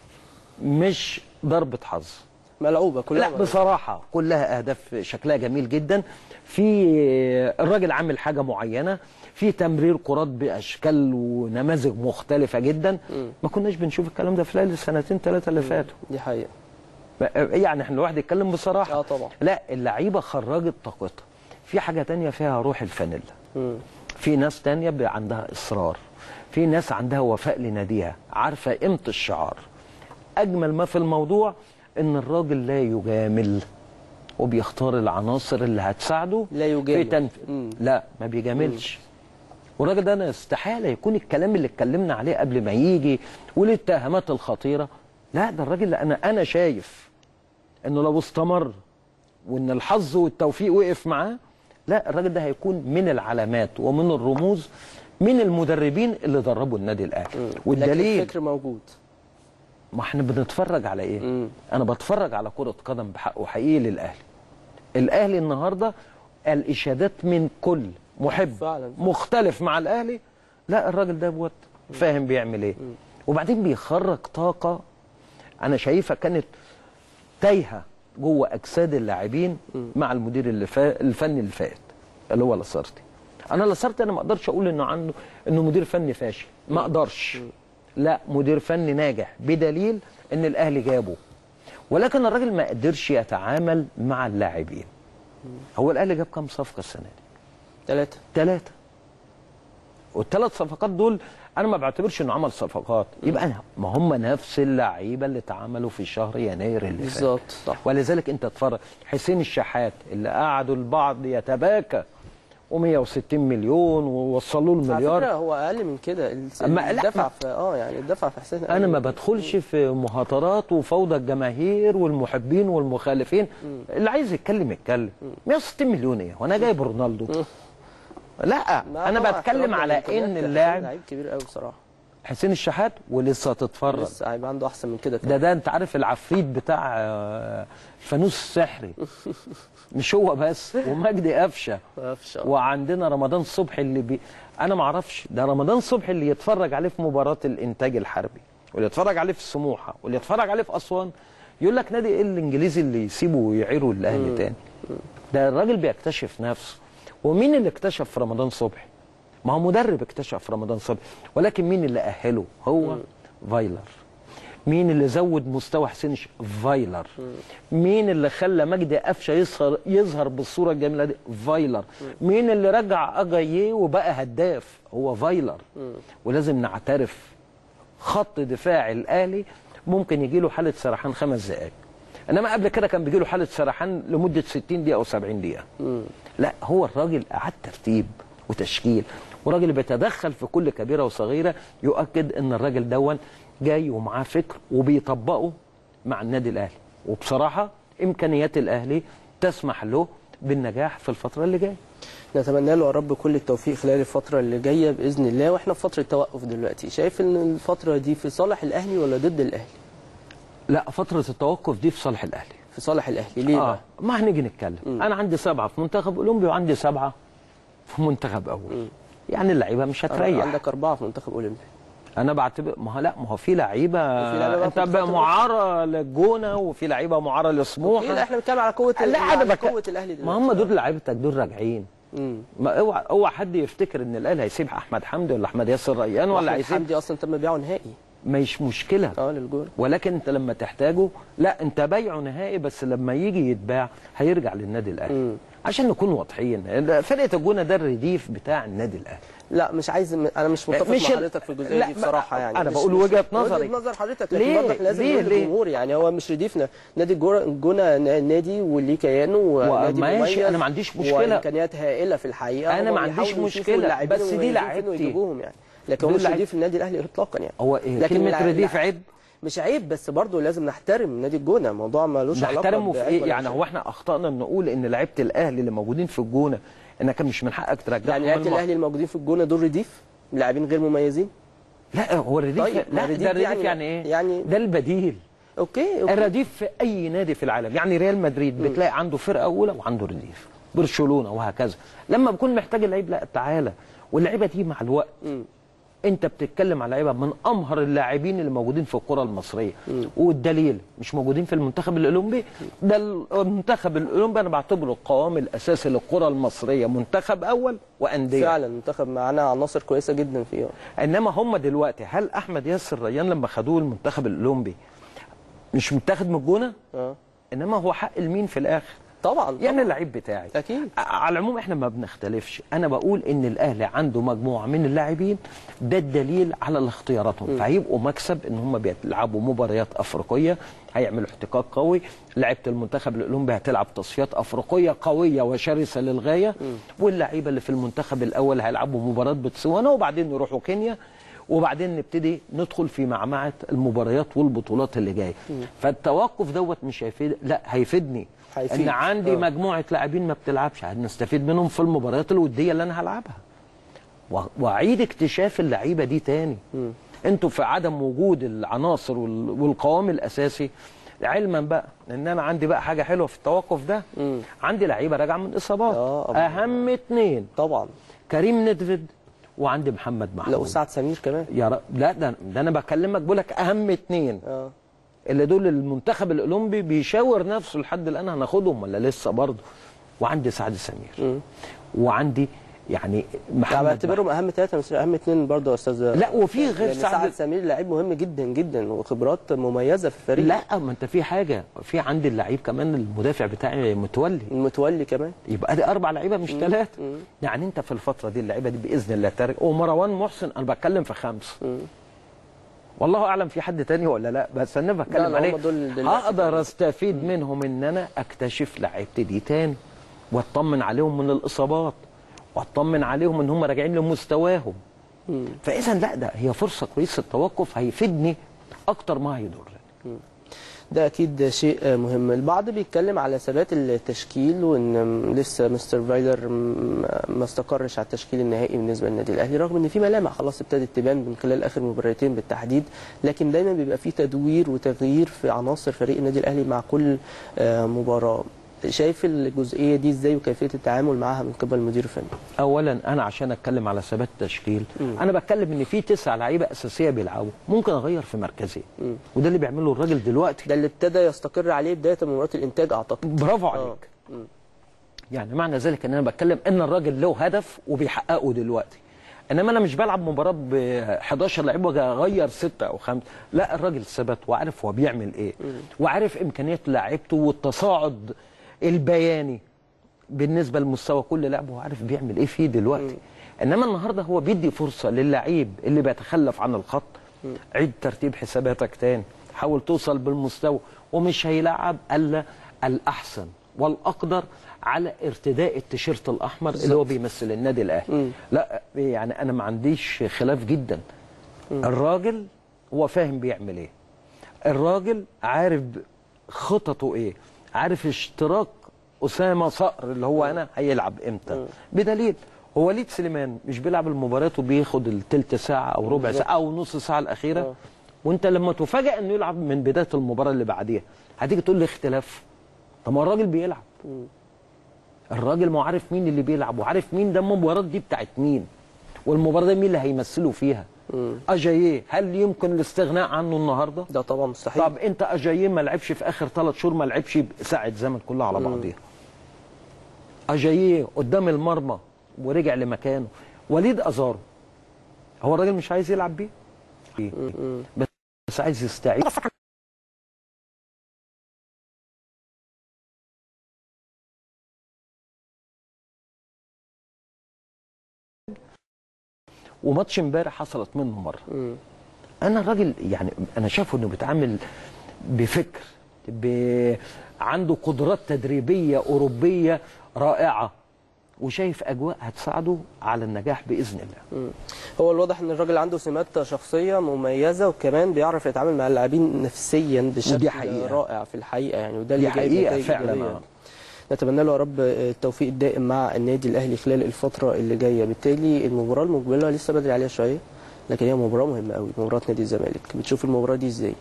مش ضربه حظ ملعوبه كلها لا ملعوبة. بصراحة كلها أهداف شكلها جميل جدا في الراجل عامل حاجة معينة في تمرير كرات بأشكال ونماذج مختلفة جدا ما كناش بنشوف الكلام ده في خلال السنتين ثلاثة اللي فاتوا دي حقيقه يعني احنا الواحد يتكلم بصراحة اه طبعا. لا اللعيبة خرجت طاقتها في حاجة تانية فيها روح الفانيلا مم. في ناس تانية بي- عندها إصرار في ناس عندها وفاء لناديها عارفة قيمة الشعار أجمل ما في الموضوع إن الراجل لا يجامل وبيختار العناصر اللي هتساعده لا في يجامل. تنف... مم. لا ما بيجاملش والراجل ده انا استحاله يكون الكلام اللي اتكلمنا عليه قبل ما يجي والاتهامات الخطيره لا ده الراجل اللي انا انا شايف انه لو استمر وان الحظ والتوفيق وقف معاه لا الراجل ده هيكون من العلامات ومن الرموز من المدربين اللي دربوا النادي الاهلي لكن والدليل الفكر موجود ما احنا بنتفرج على ايه؟ مم. انا بتفرج على كرة قدم بحقه حقيقي للاهلي. الاهلي النهارده الاشادات من كل محب فعلا. مختلف مع الاهلي لا الراجل ده بوت فاهم بيعمل ايه وبعدين بيخرج طاقه انا شايفها كانت تايهه جوه اجساد اللاعبين مع المدير اللي فا... الفني اللي فات اللي هو لاسارتي انا لاسارتي انا ما اقدرش اقول انه عنده انه مدير فني فاشل ما اقدرش لا مدير فني ناجح بدليل ان الاهلي جابه ولكن الراجل ما قدرش يتعامل مع اللاعبين هو الاهلي جاب كام صفقه السنه دي ثلاثه ثلاثة والثلاث صفقات دول انا ما بعتبرش انه عمل صفقات يبقى ما هم نفس اللعيبه اللي اتعملوا في شهر يناير اللي فات بالظبط صح ولذلك انت تتفرج حسين الشحات اللي قعدوا البعض يتباكى و160 مليون ووصلوا له على فكره مليار هو اقل من كده الس- أما لا، الدفع ما- في اه يعني الدفع في حسين انا ما بدخلش في مهاترات وفوضى الجماهير والمحبين والمخالفين اللي عايز يتكلم يتكلم 160 مليون ايه وانا جايب رونالدو لا لا انا طبعاً بتكلم احترام على لإمكانيات ان حسين اللاعب لعيب كبير قوي بصراحه حسين الشحات ولسه هتتفرج لسه هيبقى عنده احسن من كده ده كمان ده انت عارف العفريت بتاع آه، الفانوس السحري مش هو بس ومجدي قفشه قفشة. وعندنا رمضان صبحي اللي بي... انا ما اعرفش ده رمضان صبحي اللي يتفرج عليه في مباراه الانتاج الحربي واللي يتفرج عليه في سموحه واللي يتفرج عليه في اسوان يقول لك نادي ايه الانجليزي اللي يسيبه ويعيره الاهلي تاني ده الراجل بيكتشف نفسه ومين اللي اكتشف في رمضان صبحي ما هو مدرب اكتشف في رمضان صبحي ولكن مين اللي اهله هو فايلر مين اللي زود مستوى حسين ش- فايلر مين اللي خلى مجدي قفشه يظهر يظهر بالصوره الجميله دي فايلر مين اللي رجع اجاييه وبقى هداف هو فايلر ولازم نعترف خط دفاع الاهلي ممكن يجي له حاله سرحان خمس دقائق انما قبل كده كان بيجي له حاله سرحان لمده 60 دقيقه او 70 دقيقه لا هو الراجل اعاد ترتيب وتشكيل وراجل بيتدخل في كل كبيره وصغيره يؤكد ان الراجل دون جاي ومعاه فكر وبيطبقه مع النادي الاهلي وبصراحه امكانيات الاهلي تسمح له بالنجاح في الفتره اللي جايه نتمنى له يا رب كل التوفيق خلال الفترة اللي جاية بإذن الله واحنا في فترة توقف دلوقتي شايف ان الفترة دي في صالح الأهلي ولا ضد الأهلي؟ لا فتره التوقف دي في صالح الاهلي في صالح الأهلي ليه اه بقى؟ ما هنيجي نتكلم انا عندي سبعه في منتخب اولمبي وعندي سبعه في منتخب اول يعني اللعيبه مش هتريح عندك أربعة في منتخب أولمبي انا بعتبر ما هو لا ما هو في لعيبه وفي لعيبة بقى انت في بقى الفترة معاره للجونه وفي لعيبه معاره لسموحه لا احنا بنتكلم على قوة لا على انا بك... قوة الأهلي ما دلوقتي هم دول لعيبتك دول راجعين مم. ما اوعى اوعى حد يفتكر ان الاهلي هيسيب احمد حمدي ولا احمد ياسر ريان ولا وأحمد هيسيب حمدي أصلا تم بيعه نهائي مش مشكله اه للجول ولكن انت لما تحتاجه لا انت بايعه نهائي بس لما يجي يتباع هيرجع للنادي الاهلي مم. عشان نكون واضحين فرقه الجونه ده الرديف بتاع النادي الاهلي لا مش عايز انا مش متفق مش مع ال- حضرتك في الجزئيه لا، دي ما- بصراحه يعني أنا مش- بقول مش- وجهة نظري. وجهه نظر حضرتك ليه؟ لكن برضك لازم ليه؟ نقول ليه؟ للجمهور يعني هو مش رديفنا نادي الجونه الجونه نادي وليه كيانه ونادي ماشي، مميز أنا ما عنديش مشكلة. وامكانيات هائله في الحقيقه أنا هما ما عنديش بيحاولوا يشوفوا مشكلة، اللاعبين بس دي المميزين فين لعيبتي. ويجيبوهم يعني لكن هو دول مش لعيب- رديف النادي الاهلي اطلاقا يعني هو إيه؟ لكن كلمه الع- رديف الع- عيب مش عيب بس برضه لازم نحترم نادي الجونه الموضوع ملوش علاقه نحترمه في بعيب ايه ولا يعني مش هو احنا اخطانا ان نقول ان لعيبه الاهلي اللي موجودين في الجونه انك مش من حقك ترجعهم يعني لعيبه الم- الاهلي الموجودين في الجونه دول رديف لاعبين غير مميزين لا هو الرديف طيب، ما لا الرديف ده الرديف يعني- يعني, ايه يعني- ده البديل اوكي اوكي الرديف في اي نادي في العالم يعني ريال مدريد بتلاقي عنده فرقه اولى وعنده رديف برشلونه وهكذا لما بكون محتاج اللعيب لا تعالى واللعيبه دي مع الوقت انت بتتكلم على لعيبه من امهر اللاعبين اللي موجودين في الكره المصريه والدليل مش موجودين في المنتخب الاولمبي ده المنتخب الاولمبي انا بعتبره القوام الاساسي للكره المصريه منتخب اول وانديه فعلا المنتخب معانا عناصر كويسه جدا فيه انما هم دلوقتي هل احمد ياسر ريان لما خدوه المنتخب الاولمبي مش متاخد من الجونه اه انما هو حق المين في الاخر طبعا يعني طبعاً. اللعيب بتاعي أكيد. ع- على العموم احنا ما بنختلفش انا بقول ان الاهلي عنده مجموعه من اللاعبين ده الدليل على اختياراتهم فهيبقوا مكسب ان هم بيلعبوا مباريات افريقيه هيعملوا احتكاك قوي لعيبه المنتخب الاولمبي هتلعب تصفيات افريقيه قويه وشرسه للغايه واللعيبه اللي في المنتخب الاول هيلعبوا مباراه بتسوانا وبعدين يروحوا كينيا وبعدين نبتدي ندخل في معمعه المباريات والبطولات اللي جايه فالتوقف دوت مش هيفيد لا هيفيدني هيفيد. ان عندي آه. مجموعه لاعبين ما بتلعبش هنستفيد منهم في المباريات الوديه اللي انا هلعبها و- واعيد اكتشاف اللعيبه دي تاني انتوا في عدم وجود العناصر وال- والقوام الاساسي علما بقى ان انا عندي بقى حاجه حلوه في التوقف ده عندي لعيبه راجعه من اصابات آه، أبو- اهم اتنين طبعا كريم ندفد وعندي محمد لا محمود وسعد سمير كمان يا رب لا ده, ده انا بكلمك بقول لك اهم اتنين اه اللي دول المنتخب الاولمبي بيشاور نفسه لحد الان هناخدهم ولا لسه برضه وعندي سعد سمير وعندي يعني يعني محمد بعتبرهم اهم ثلاثه مش اهم اثنين برضه يا استاذ لا، وفي غير لأن سعد- سعد سمير لعيب مهم جدا جدا وخبرات مميزه في الفريق لا ما انت في حاجه في عندي اللعيب كمان المدافع بتاعي متولي المتولي كمان يبقى دي اربع لعيبه مش ثلاثه يعني انت في الفتره دي اللعيبه دي باذن الله تارك ومروان محسن انا بتكلم في خمس والله اعلم في حد تاني ولا لا بس انا لا، بتكلم لا، عليه هم دول دلوقتي هقدر استفيد منهم ان انا اكتشف لعيبتي دي تاني واطمن عليهم من الاصابات واطمن عليهم ان هم راجعين لمستواهم فاذا لا ده هي فرصه كويسه التوقف هيفيدني اكتر ما هيضرني ده اكيد شيء مهم البعض بيتكلم على ثبات التشكيل وان لسه مستر فايلر م- ما استقرش على التشكيل النهائي بالنسبه للنادي الاهلي رغم ان في ملامح خلاص ابتدت تبان من خلال اخر مباراتين بالتحديد لكن دايما بيبقى في تدوير وتغيير في عناصر فريق النادي الاهلي مع كل آه، مباراه شايف الجزئيه دي ازاي وكيفيه التعامل معاها من قبل المدير الفني اولا انا عشان اتكلم على ثبات التشكيل انا بتكلم ان في تسع لعيبه اساسيه بيلعبوا ممكن اغير في مركزين وده اللي بيعمله الراجل دلوقتي ده اللي ابتدى يستقر عليه بدايه من مباراه الانتاج اعتقد برافو آه. عليك يعني معنى ذلك ان انا بتكلم ان الراجل له هدف وبيحققه دلوقتي انما انا مش بلعب مباراه ب 11 لعيب واجي اغير سته او خمسه لا الراجل ثبت وعارف هو بيعمل ايه وعارف امكانيات لعيبته والتصاعد البياني بالنسبه لمستوى كل لاعب هو عارف بيعمل ايه فيه دلوقتي انما النهارده هو بيدي فرصه للعيب اللي بيتخلف عن الخط عيد ترتيب حساباتك تاني حاول توصل بالمستوى ومش هيلعب الا الاحسن والاقدر على ارتداء التيشيرت الاحمر اللي هو بيمثل النادي الاهلي لا يعني انا ما عنديش خلاف جدا الراجل هو فاهم بيعمل ايه الراجل عارف خططه ايه عارف اشتراك اسامه صقر اللي هو انا هيلعب امتى بدليل هو وليد سليمان مش بيلعب المباريات وبياخد التلت ساعه او ربع ساعه او نص ساعه الاخيره وانت لما تفاجئ انه يلعب من بدايه المباراه اللي بعديها هتيجي تقول لي اختلاف طب ما الراجل بيلعب الراجل ما هو عارف مين اللي بيلعب وعارف مين ده المباراه دي بتاعت مين والمباراه دي مين اللي هيمثلوا فيها اجاييه هل يمكن الاستغناء عنه النهارده ده طبعا مستحيل طب انت اجاييه ما لعبش في اخر ثلاث شهور ما لعبش ساعه زمن كلها على بعضيها اجاييه قدام المرمى ورجع لمكانه وليد ازارو هو الراجل مش عايز يلعب بيه بس عايز يستعيد وماتش امبارح حصلت منه مره انا الراجل يعني انا شايفه انه بيتعامل بفكر ب... عنده قدرات تدريبيه اوروبيه رائعه وشايف اجواء هتساعده على النجاح باذن الله هو الواضح ان الراجل عنده سمات شخصيه مميزه وكمان بيعرف يتعامل مع اللاعبين نفسيا بشكل ودي حقيقة. رائع في الحقيقه يعني وده دي اللي جايب حقيقة نتائج فعلاً، إيجابية. آه. نتمنى له يا رب التوفيق الدائم مع النادي الاهلي خلال الفتره اللي جايه بالتالي المباراه المقبله لسه بدري عليها شويه لكن هي مباراه مهمه قوي مباراه نادي الزمالك بتشوف المباراه دي ازاي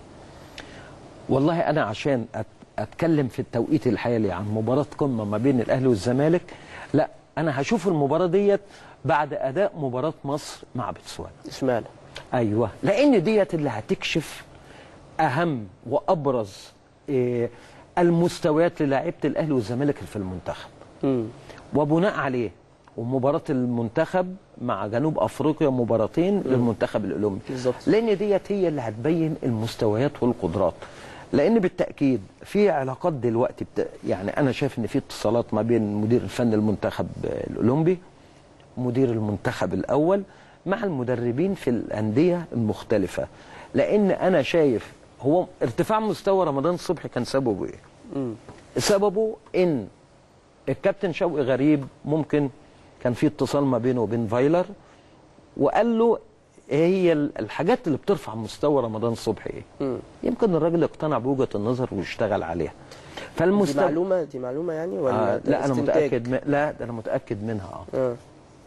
والله انا عشان أت... اتكلم في التوقيت الحالي عن مباراه قمه ما بين الاهلي والزمالك لا انا هشوف المباراه ديت بعد اداء مباراه مصر مع بتسوانا اشمعنى ايوه لان ديت اللي هتكشف اهم وابرز إيه المستويات للاعيبه الاهلي والزمالك في المنتخب امم وبناء عليه ومباراة المنتخب مع جنوب افريقيا مباراتين للمنتخب الاولمبي بالظبط. لان ديت هي اللي هتبين المستويات والقدرات لان بالتاكيد في علاقات دلوقتي بت... يعني انا شايف ان في اتصالات ما بين مدير الفن المنتخب الاولمبي مدير المنتخب الاول مع المدربين في الانديه المختلفه لان انا شايف هو ارتفاع مستوى رمضان صبحي كان سببه ايه؟ سببه ان الكابتن شوقي غريب ممكن كان في اتصال ما بينه وبين فايلر وقال له ايه هي الحاجات اللي بترفع مستوى رمضان صبحي ايه؟ يمكن الراجل اقتنع بوجهه النظر واشتغل عليها. دي فالمستوى معلومه دي معلومه يعني ولا آه ده لا انا استنتاج؟ متاكد من لا ده انا متاكد منها اه اه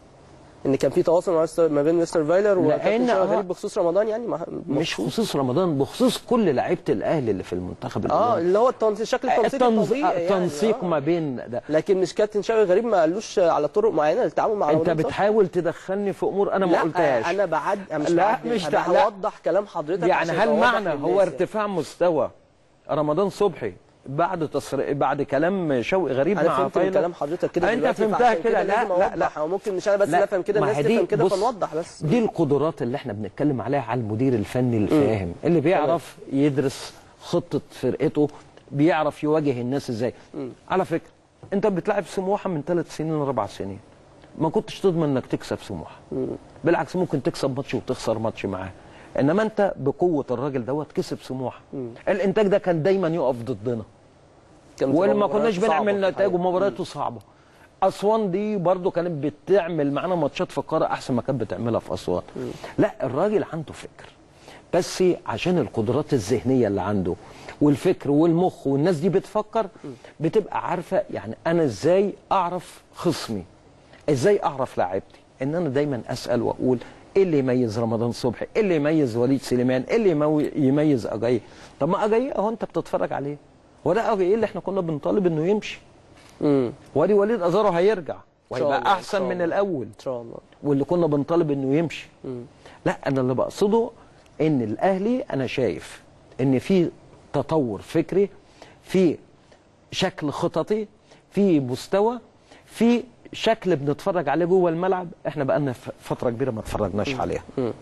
ان كان في تواصل مع مستر- ما بين مستر فايلر وكابتن لأن- شوقي آه. غريب بخصوص رمضان يعني ما- مش مخصوص. خصوص رمضان بخصوص كل لعيبه الاهلي اللي في المنتخب اه الأولمبي. اللي هو التنسيق شكل التنسيق التنز- الطبيعي يعني. التنسيق آه. ما بين ده لكن مش كابتن شوقي غريب ما قالوش على طرق معينه للتعامل مع انت رمضان صبحي؟ بتحاول تدخلني في امور انا ما لا قلتهاش انا بعد أنا مش لا، بعدل، مش انا تع- لا. هوضح كلام حضرتك يعني عشان هل أوضح معنى للناس هو يعني. ارتفاع مستوى رمضان صبحي بعد تصريح بعد كلام شوقي غريب انا مع فهمت من فايلر كلام حضرتك كده انت دلوقتي، فهمتها فعشان كده لا لازم لا لا أوضح. هو ممكن مش انا بس لا، اللي افهم كده ما الناس هي دي- تفهم كده بص، فنوضح بس دي القدرات اللي احنا بنتكلم عليها على المدير الفني الفاهم اللي بيعرف يدرس خطه فرقته بيعرف يواجه الناس ازاي على فكره انت بتلعب سموحه من ثلاث سنين لاربع سنين ما كنتش تضمن انك تكسب سموحه بالعكس ممكن تكسب ماتش وتخسر ماتش معاه انما انت بقوه الراجل دوت كسب سموحه الانتاج ده كان دايما يقف ضدنا كانت بتبقى ولما مباريات كناش صعبة بنعمل في نتائج الحقيقة. ومبارياته صعبه اسوان دي برضو كانت بتعمل معانا ماتشات في القاره احسن ما كانت بتعملها في اسوان لا الراجل عنده فكر بس عشان القدرات الذهنيه اللي عنده والفكر والمخ والناس دي بتفكر بتبقى عارفه يعني انا ازاي اعرف خصمي ازاي اعرف لاعبتي ان انا دايما اسال واقول ايه اللي يميز رمضان صبحي ايه اللي يميز وليد سليمان ايه اللي يمو- يميز اجاي طب ما اجاي اهو انت بتتفرج عليه هو ده اجاي اللي احنا كنا بنطالب انه يمشي امم وادي وليد ازارو هيرجع إن شاء وهيبقى الله، إن احسن شاء من الله. الاول ان شاء الله واللي كنا بنطالب انه يمشي لا انا اللي بقصده ان الاهلي انا شايف ان في تطور فكري في شكل خططي في مستوى في شكل بنتفرج عليه جوه الملعب احنا بقالنا ف- فتره كبيره ما اتفرجناش عليها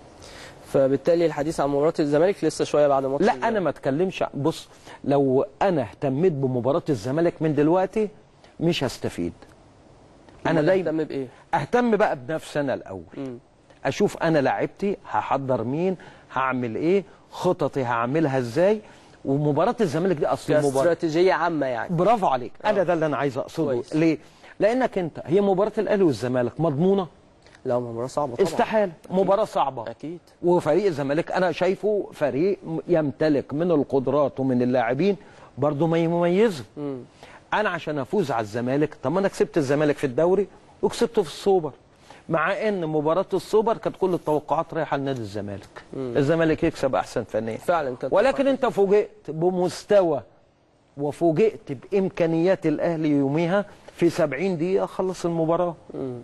فبالتالي الحديث عن مباراه الزمالك لسه شويه بعد ماتش لا انا ما اتكلمش ع- بص لو انا اهتميت بمباراه الزمالك من دلوقتي مش هستفيد انا أمال دايما اهتم بايه؟ اهتم بقى بنفسي انا الاول اشوف انا لاعبتي هحضر مين هعمل ايه خططي هعملها ازاي ومباراه الزمالك دي اصل مباراه كاستراتيجيه عامه يعني برافو عليك انا ده اللي انا عايز اقصده كويس. ليه لانك انت هي مباراه الاهلي والزمالك مضمونه لا مباراه صعبه طبعا استحاله مباراه صعبه اكيد وفريق الزمالك انا شايفه فريق يمتلك من القدرات ومن اللاعبين برضه ما يميزه انا عشان افوز على الزمالك طب ما انا كسبت الزمالك في الدوري وكسبته في السوبر مع ان مباراه السوبر كانت كل التوقعات رايحه لنادي الزمالك الزمالك يكسب احسن فنيا فعلا كانت ولكن انت فوجئت بمستوى وفوجئت بامكانيات الاهلي يوميها في 70 دقيقه خلص المباراه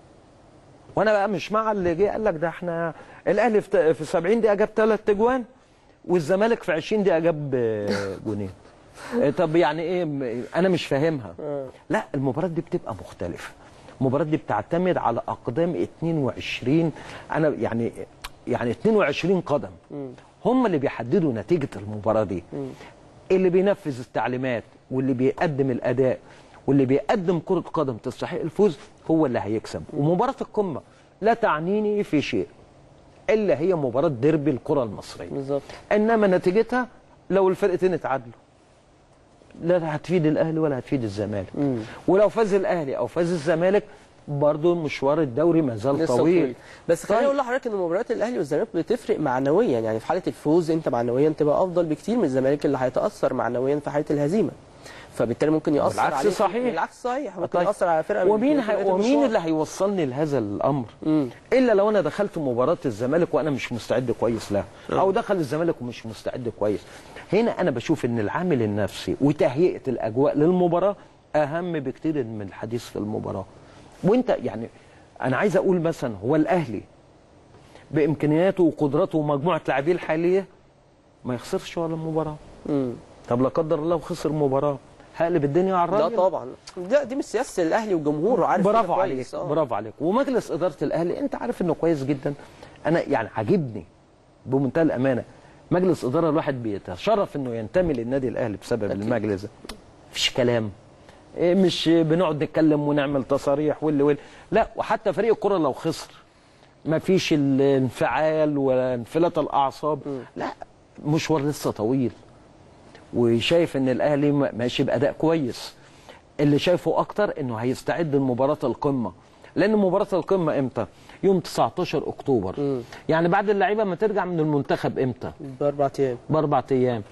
وانا بقى مش مع اللي جه قال لك ده احنا الاهلي في في 70 دقيقه جاب ثلاث اجوان والزمالك في 20 دقيقه جاب آه، جونين آه، طب يعني ايه م- انا مش فاهمها لا المباراه دي بتبقى مختلفه المباراه دي بتعتمد على اقدام 22 انا يعني يعني 22 قدم هم اللي بيحددوا نتيجه المباراه دي اللي بينفذ التعليمات واللي بيقدم الاداء واللي بيقدم كره قدم تستحق الفوز هو اللي هيكسب ومباراه القمه لا تعنيني في شيء الا هي مباراه ديربي الكره المصريه بالظبط انما نتيجتها لو الفرقتين اتعادلوا لا هتفيد الاهلي ولا هتفيد الزمالك ولو فاز الاهلي او فاز الزمالك برضه مشوار الدوري ما زال لسه طويل بس خليني طيب. اقول لحضرتك ان مباريات الاهلي والزمالك بتفرق معنويا يعني في حاله الفوز انت معنويا تبقى افضل بكتير من الزمالك اللي هيتاثر معنويا في حاله الهزيمه فبالتالي ممكن ياثر بالعكس عليك صحيح. بالعكس صحيح ممكن طيب. ياثر على فرقه من ومين الفرق هي في ومين المشوار. اللي هيوصلني لهذا الامر الا لو انا دخلت مباراه الزمالك وانا مش مستعد كويس لها او دخل الزمالك ومش مستعد كويس هنا انا بشوف ان العامل النفسي وتهيئه الاجواء للمباراه اهم بكتير من الحديث في المباراه وانت يعني انا عايز اقول مثلا هو الاهلي بامكانياته وقدراته ومجموعه لاعبيه الحاليه ما يخسرش ولا مباراه طب لا قدر الله وخسر مباراه هقلب الدنيا على لا الراجل طبعا ده دي مش سياسه الاهلي وجمهوره عارف كده برافو عليك كويس. آه. برافو عليك ومجلس اداره الاهلي انت عارف انه كويس جدا انا يعني عاجبني بمنتهى الامانه مجلس اداره الواحد بيتشرف انه ينتمي للنادي الاهلي بسبب أكيد. المجلس ده مفيش كلام إيه مش بنقعد نتكلم ونعمل تصاريح واللي واللي لا وحتى فريق الكره لو خسر مفيش الانفعال ولا انفلات الاعصاب لا مشوار لسه طويل وشايف ان الاهلي م- ماشي باداء كويس اللي شايفه اكتر انه هيستعد لمباراه القمه لان مباراه القمه امتى يوم 19 اكتوبر يعني بعد اللعيبه ما ترجع من المنتخب امتى باربع ايام باربع ايام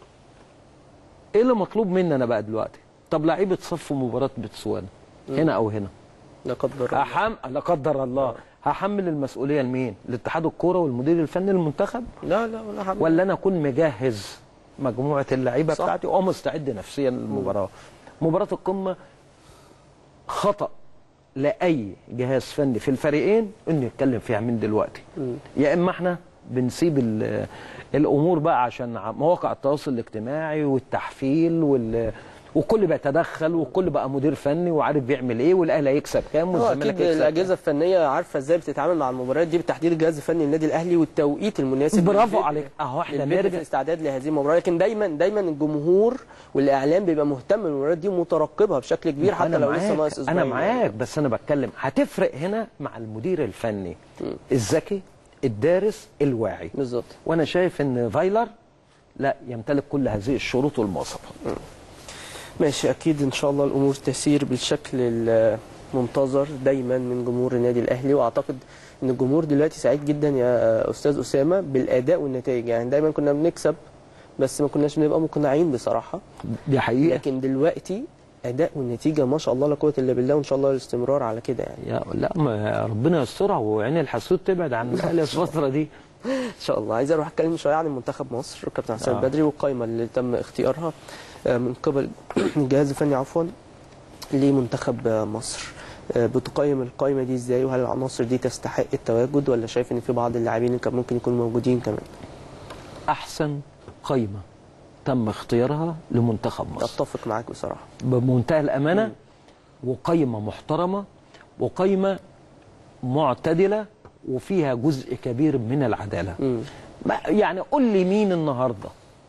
ايه اللي مطلوب مني انا بقى دلوقتي طب لعيبه صف مباراه بتسوانا هنا او هنا لا قدر الله هحم لا قدر الله هحمل المسؤوليه لمين لاتحاد الكوره والمدير الفني للمنتخب لا لا ولا حاجه ولا انا اكون مجهز مجموعه اللعيبه صح. بتاعتي ومستعد نفسيا للمباراه مباراه القمه خطا لاي جهاز فني في الفريقين انه يتكلم فيها من دلوقتي يا اما احنا بنسيب ال- الامور بقى عشان ع- مواقع التواصل الاجتماعي والتحفيل وال والكل بيتدخل والكل بقى مدير فني وعارف بيعمل ايه والاهلي هيكسب كام اه والزمالك اكيد هيكسب كام. الاجهزه الفنيه عارفه ازاي بتتعامل مع المباريات دي بالتحديد الجهاز الفني للنادي الاهلي والتوقيت المناسب برافو للبدء- عليك اهو احنا للبدء في نرجع الاستعداد لهذه المباراه لكن دايما دايما الجمهور والاعلام بيبقى مهتم بالمباريات دي ومترقبها بشكل كبير حتى أنا لو لسه معاك، ناقص اسبوعين انا معاك بس انا بتكلم هتفرق هنا مع المدير الفني الذكي الدارس الواعي بالظبط وانا شايف ان فايلر لا يمتلك كل هذه الشروط والمواصفات ماشي اكيد ان شاء الله الامور تسير بالشكل ال- منتظر دايما من جمهور النادي الاهلي واعتقد ان الجمهور دلوقتي سعيد جدا يا استاذ اسامه بالاداء والنتائج يعني دايما كنا بنكسب بس ما كناش بنبقى مقنعين بصراحه دي حقيقه لكن دلوقتي اداء والنتيجه ما شاء الله لا قوه الا بالله وان شاء الله الاستمرار على كده يعني يا لا ما ربنا يسترها وعين الحسود تبعد عن الاهلي الفتره دي ان شاء الله عايز اروح اتكلم شويه عن منتخب مصر كابتن حسام آه. البدري والقائمه اللي تم اختيارها آه، من قبل الجهاز الفني عفوا لمنتخب آه، مصر آه، بتقيم القائمه دي ازاي وهل العناصر دي تستحق التواجد ولا شايف ان في بعض اللاعبين اللي كان ممكن يكونوا موجودين كمان احسن قايمه تم اختيارها لمنتخب مصر اتفق معاك بصراحه بمنتهى الامانه وقايمه محترمه وقايمه معتدله وفيها جزء كبير من العداله مم. ما- يعني قول لي مين النهارده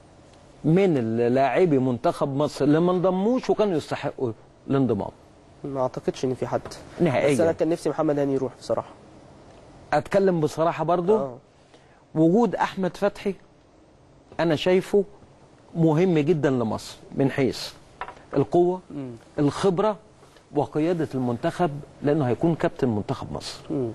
من لاعبي منتخب مصر اللي ما انضموش وكانوا يستحقوا الانضمام ما اعتقدش ان في حد نهائياً. بس انا كان نفسي محمد هاني يروح بصراحه اتكلم بصراحه برضو اه وجود احمد فتحي انا شايفه مهم جدا لمصر من حيث القوه الخبره وقياده المنتخب لانه هيكون كابتن منتخب مصر مم.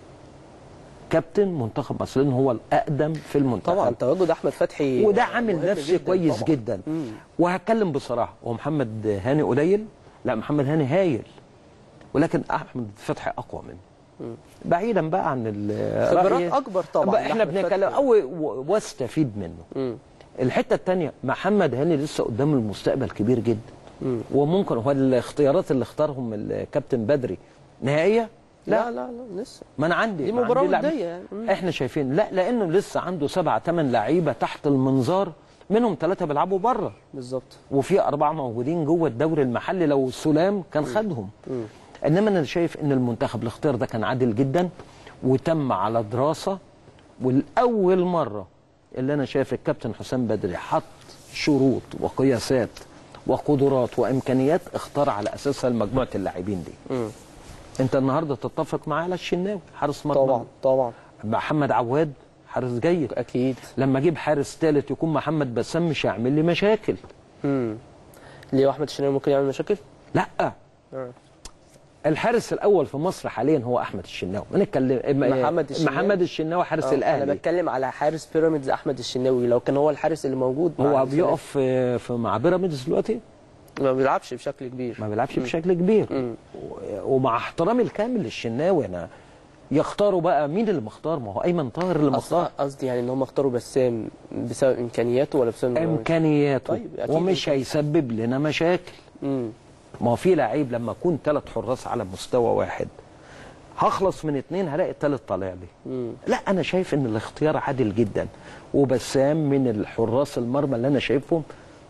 كابتن منتخب مصر لانه هو الاقدم في المنتخب طبعا تواجد احمد فتحي وده آه، عامل مهم نفسي جداً كويس طبعاً. جدا مم. وهتكلم بصراحه هو محمد هاني قليل لا محمد هاني هايل ولكن احمد فتحي اقوى منه بعيدا بقى عن ال- خبرات رأيي. أكبر طبعاً بقى احنا لأحمد بنتكلم فتحي. او و- واستفيد منه مم. الحته الثانيه محمد هاني لسه قدام المستقبل كبير جدا مم. وممكن هو الاختيارات اللي اختارهم الكابتن بدري نهائيه لا لا لا لسه ما انا عندي دي ما مباراة عندي لاعب- ودية يعني. مم. احنا شايفين لا لانه لسه عنده سبعة ثمان لعيبه تحت المنظار منهم ثلاثه بيلعبوا بره بالظبط وفي اربعه موجودين جوه الدوري المحلي لو السلام كان خدهم انما انا شايف ان المنتخب الاختيار ده كان عادل جدا وتم على دراسه والاول مره اللي انا شايف الكابتن حسام بدري حط شروط وقياسات وقدرات وامكانيات اختار على اساسها مجموعه اللاعبين دي مم. انت النهارده تتفق معاه على الشناوي حارس مرمى طبعا طبعا محمد عواد حارس جيد اكيد لما اجيب حارس ثالث يكون محمد بسام مش هيعمل لي مشاكل امم ليه احمد الشناوي ممكن يعمل مشاكل؟ لا آه. الحارس الاول في مصر حاليا هو احمد الشناوي بنتكلم محمد الشناوي؟ محمد الشناوي حارس آه، انا الاهلي بتكلم على حارس بيراميدز احمد الشناوي لو كان هو الحارس اللي موجود مع هو الفريق، بيقف في في- مع بيراميدز دلوقتي ما بيلعبش بشكل كبير ما بيلعبش بشكل كبير مم. و- ومع احترامي الكامل للشناوي انا يختاروا بقى مين اللي مختار ما هو ايمن طاهر اللي أصل مختار قصدي يعني ان هم اختاروا بسام بسبب امكانياته ولا بسبب إن هو- امكانياته طيب، أكيد ومش هيسبب لنا مشاكل مم. ما هو في لعيب لما اكون ثلاث حراس على مستوى واحد هخلص من اتنين هلاقي التالت طالع لي مم. لا انا شايف ان الاختيار عادل جدا وبسام من الحراس المرمى اللي انا شايفهم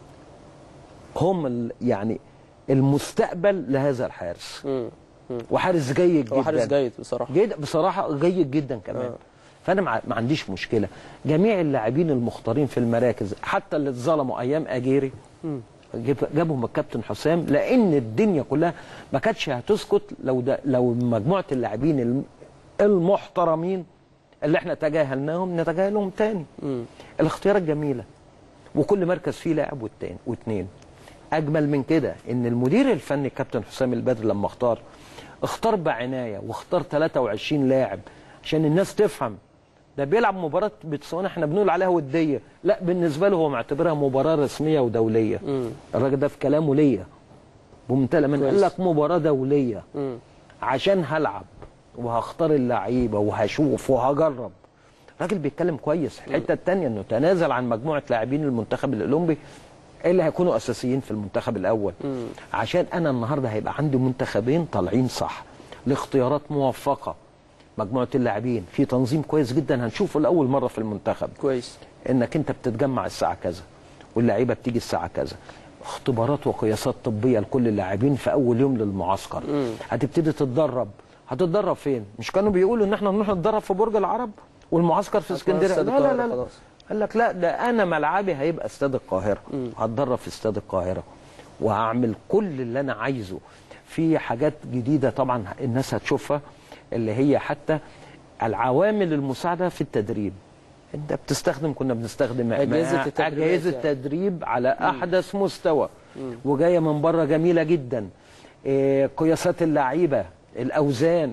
هم ال- يعني المستقبل لهذا الحارس مم. وحارس جيد جدا هو حارس جيد بصراحه جيد بصراحه جيد جدا كمان آه. فانا مع- ما عنديش مشكله جميع اللاعبين المختارين في المراكز حتى اللي اتظلموا ايام اجيري جاب- جابهم الكابتن حسام لان الدنيا كلها ما كانتش هتسكت لو ده لو مجموعه اللاعبين الم- المحترمين اللي احنا تجاهلناهم نتجاهلهم تاني مم. الاختيارات جميله وكل مركز فيه لاعب والتاني واثنين اجمل من كده ان المدير الفني كابتن حسام البدر لما اختار اختار بعنايه واختار 23 لاعب عشان الناس تفهم ده بيلعب مباراه بتسوانا احنا بنقول عليها وديه لا بالنسبه له هو معتبرها مباراه رسميه ودوليه مم. الراجل ده في كلامه ليا بمنتهى من قال كويس. لك مباراه دوليه مم. عشان هلعب وهختار اللعيبه وهشوف وهجرب راجل بيتكلم كويس الحته الثانيه انه تنازل عن مجموعه لاعبين المنتخب الاولمبي اللي هيكونوا اساسيين في المنتخب الاول مم. عشان انا النهارده هيبقى عندي منتخبين طالعين صح لاختيارات موفقه مجموعه اللاعبين في تنظيم كويس جدا هنشوفه لاول مره في المنتخب كويس انك انت بتتجمع الساعه كذا واللعيبه بتيجي الساعه كذا اختبارات وقياسات طبيه لكل اللاعبين في اول يوم للمعسكر هتبتدي تتدرب هتتدرب فين مش كانوا بيقولوا ان احنا نروح نتدرب في برج العرب والمعسكر في هتكون اسكندريه استاد لا لا القاهرة لا, لا. خلاص. قال لك لا ده انا ملعبي هيبقى استاد القاهره هتدرب في استاد القاهره وهعمل كل اللي انا عايزه في حاجات جديده طبعا الناس هتشوفها اللي هي حتى العوامل المساعده في التدريب انت بتستخدم كنا بنستخدم أجهزة التدريبات اجهزه يعني. تدريب على احدث مستوى وجايه من بره جميله جدا إيه، قياسات اللعيبه الاوزان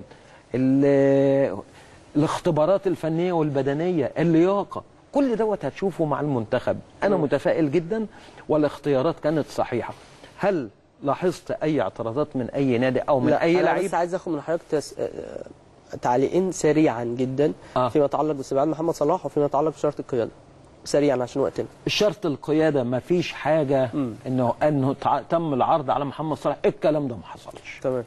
ال- الاختبارات الفنيه والبدنيه اللياقه كل دوت هتشوفه مع المنتخب انا متفائل جدا والاختيارات كانت صحيحه هل لاحظت اي اعتراضات من اي نادي او من لا اي انا لعيب بس عايز اخد من حضرتك تس... آه، تعليقين سريعا جدا آه. فيما يتعلق باستبعاد محمد صلاح وفيما يتعلق بشرط القياده سريعا عشان وقتنا شرط القياده ما فيش حاجه انه انه تع- تم العرض على محمد صلاح الكلام ده ما حصلش تمام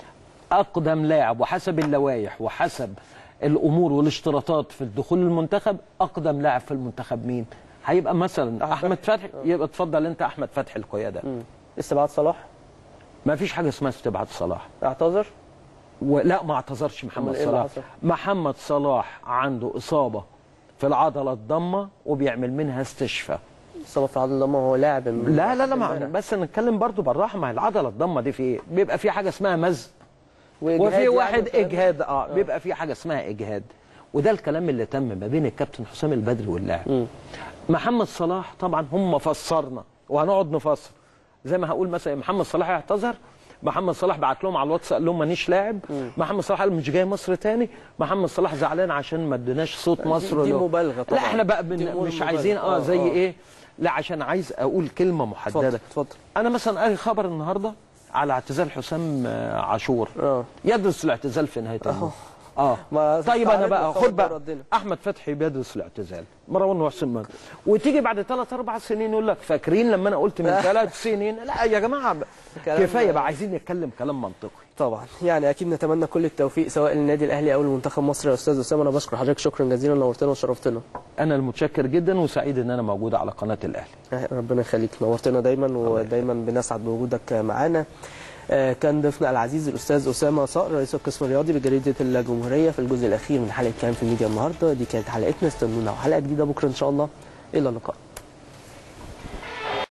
اقدم لاعب وحسب اللوائح وحسب الامور والاشتراطات في الدخول المنتخب اقدم لاعب في المنتخب مين هيبقى مثلا احمد فتحي يبقى اتفضل انت احمد فتحي القياده استبعاد صلاح ما فيش حاجه اسمها استبعاد صلاح اعتذر ولا ما اعتذرش محمد أمال إيه اللي صلاح حصل؟ محمد صلاح عنده اصابه في العضله الضمه وبيعمل منها استشفاء اصابه في العضله لما هو لاعب لا لا لا مع بس نتكلم برضو بالراحه ما هي العضله الضمه دي في ايه بيبقى في حاجه اسمها مزق وإجهاد وفي يعني واحد والكلام ده. اجهاد اه بيبقى في حاجه اسمها اجهاد وده الكلام اللي تم ما بين الكابتن حسام البدري واللاعب محمد صلاح طبعا هم فسرنا وهنقعد نفسر زي ما هقول مثلا محمد صلاح اعتذر محمد صلاح بعت لهم على الواتس قال لهم مانيش لاعب محمد صلاح قال مش جاي مصر تاني محمد صلاح زعلان عشان ما اديناش صوت مصر دي له. مبالغة طبعاً. لا احنا بقى دي بن... أمور مش مبالغة. عايزين اه آه، زي آه. ايه لا عشان عايز اقول كلمه محدده اتفضل اتفضل انا مثلا قاري خبر النهارده على اعتزال حسام آه، عاشور اه. يدرس الاعتزال في نهايه الموسم اه ما طيب انا استعرضنا بقى الخبر خد بقى وردنا. احمد فتحي بيدرس الاعتزال مروان محسن مهدي وتيجي بعد ثلاث اربع سنين يقول لك فاكرين لما انا قلت من ثلاث سنين لا يا جماعه كلام- كفايه بقى عايزين نتكلم كلام منطقي طبعا يعني اكيد نتمنى كل التوفيق سواء للنادي الاهلي او لمنتخب مصر يا استاذ اسامه انا بشكر حضرتك شكرا جزيلا نورتنا وشرفتنا انا المتشكر جدا وسعيد ان انا موجود على قناه الاهلي ربنا يخليك نورتنا دايما ودايما بنسعد بوجودك معانا آه، كان ضيفنا العزيز الاستاذ اسامه صقر رئيس القسم الرياضي بجريده الجمهوريه في الجزء الاخير من حلقه كلام في الميديا النهارده دي كانت حلقتنا استنونا وحلقه جديده بكره ان شاء الله الى اللقاء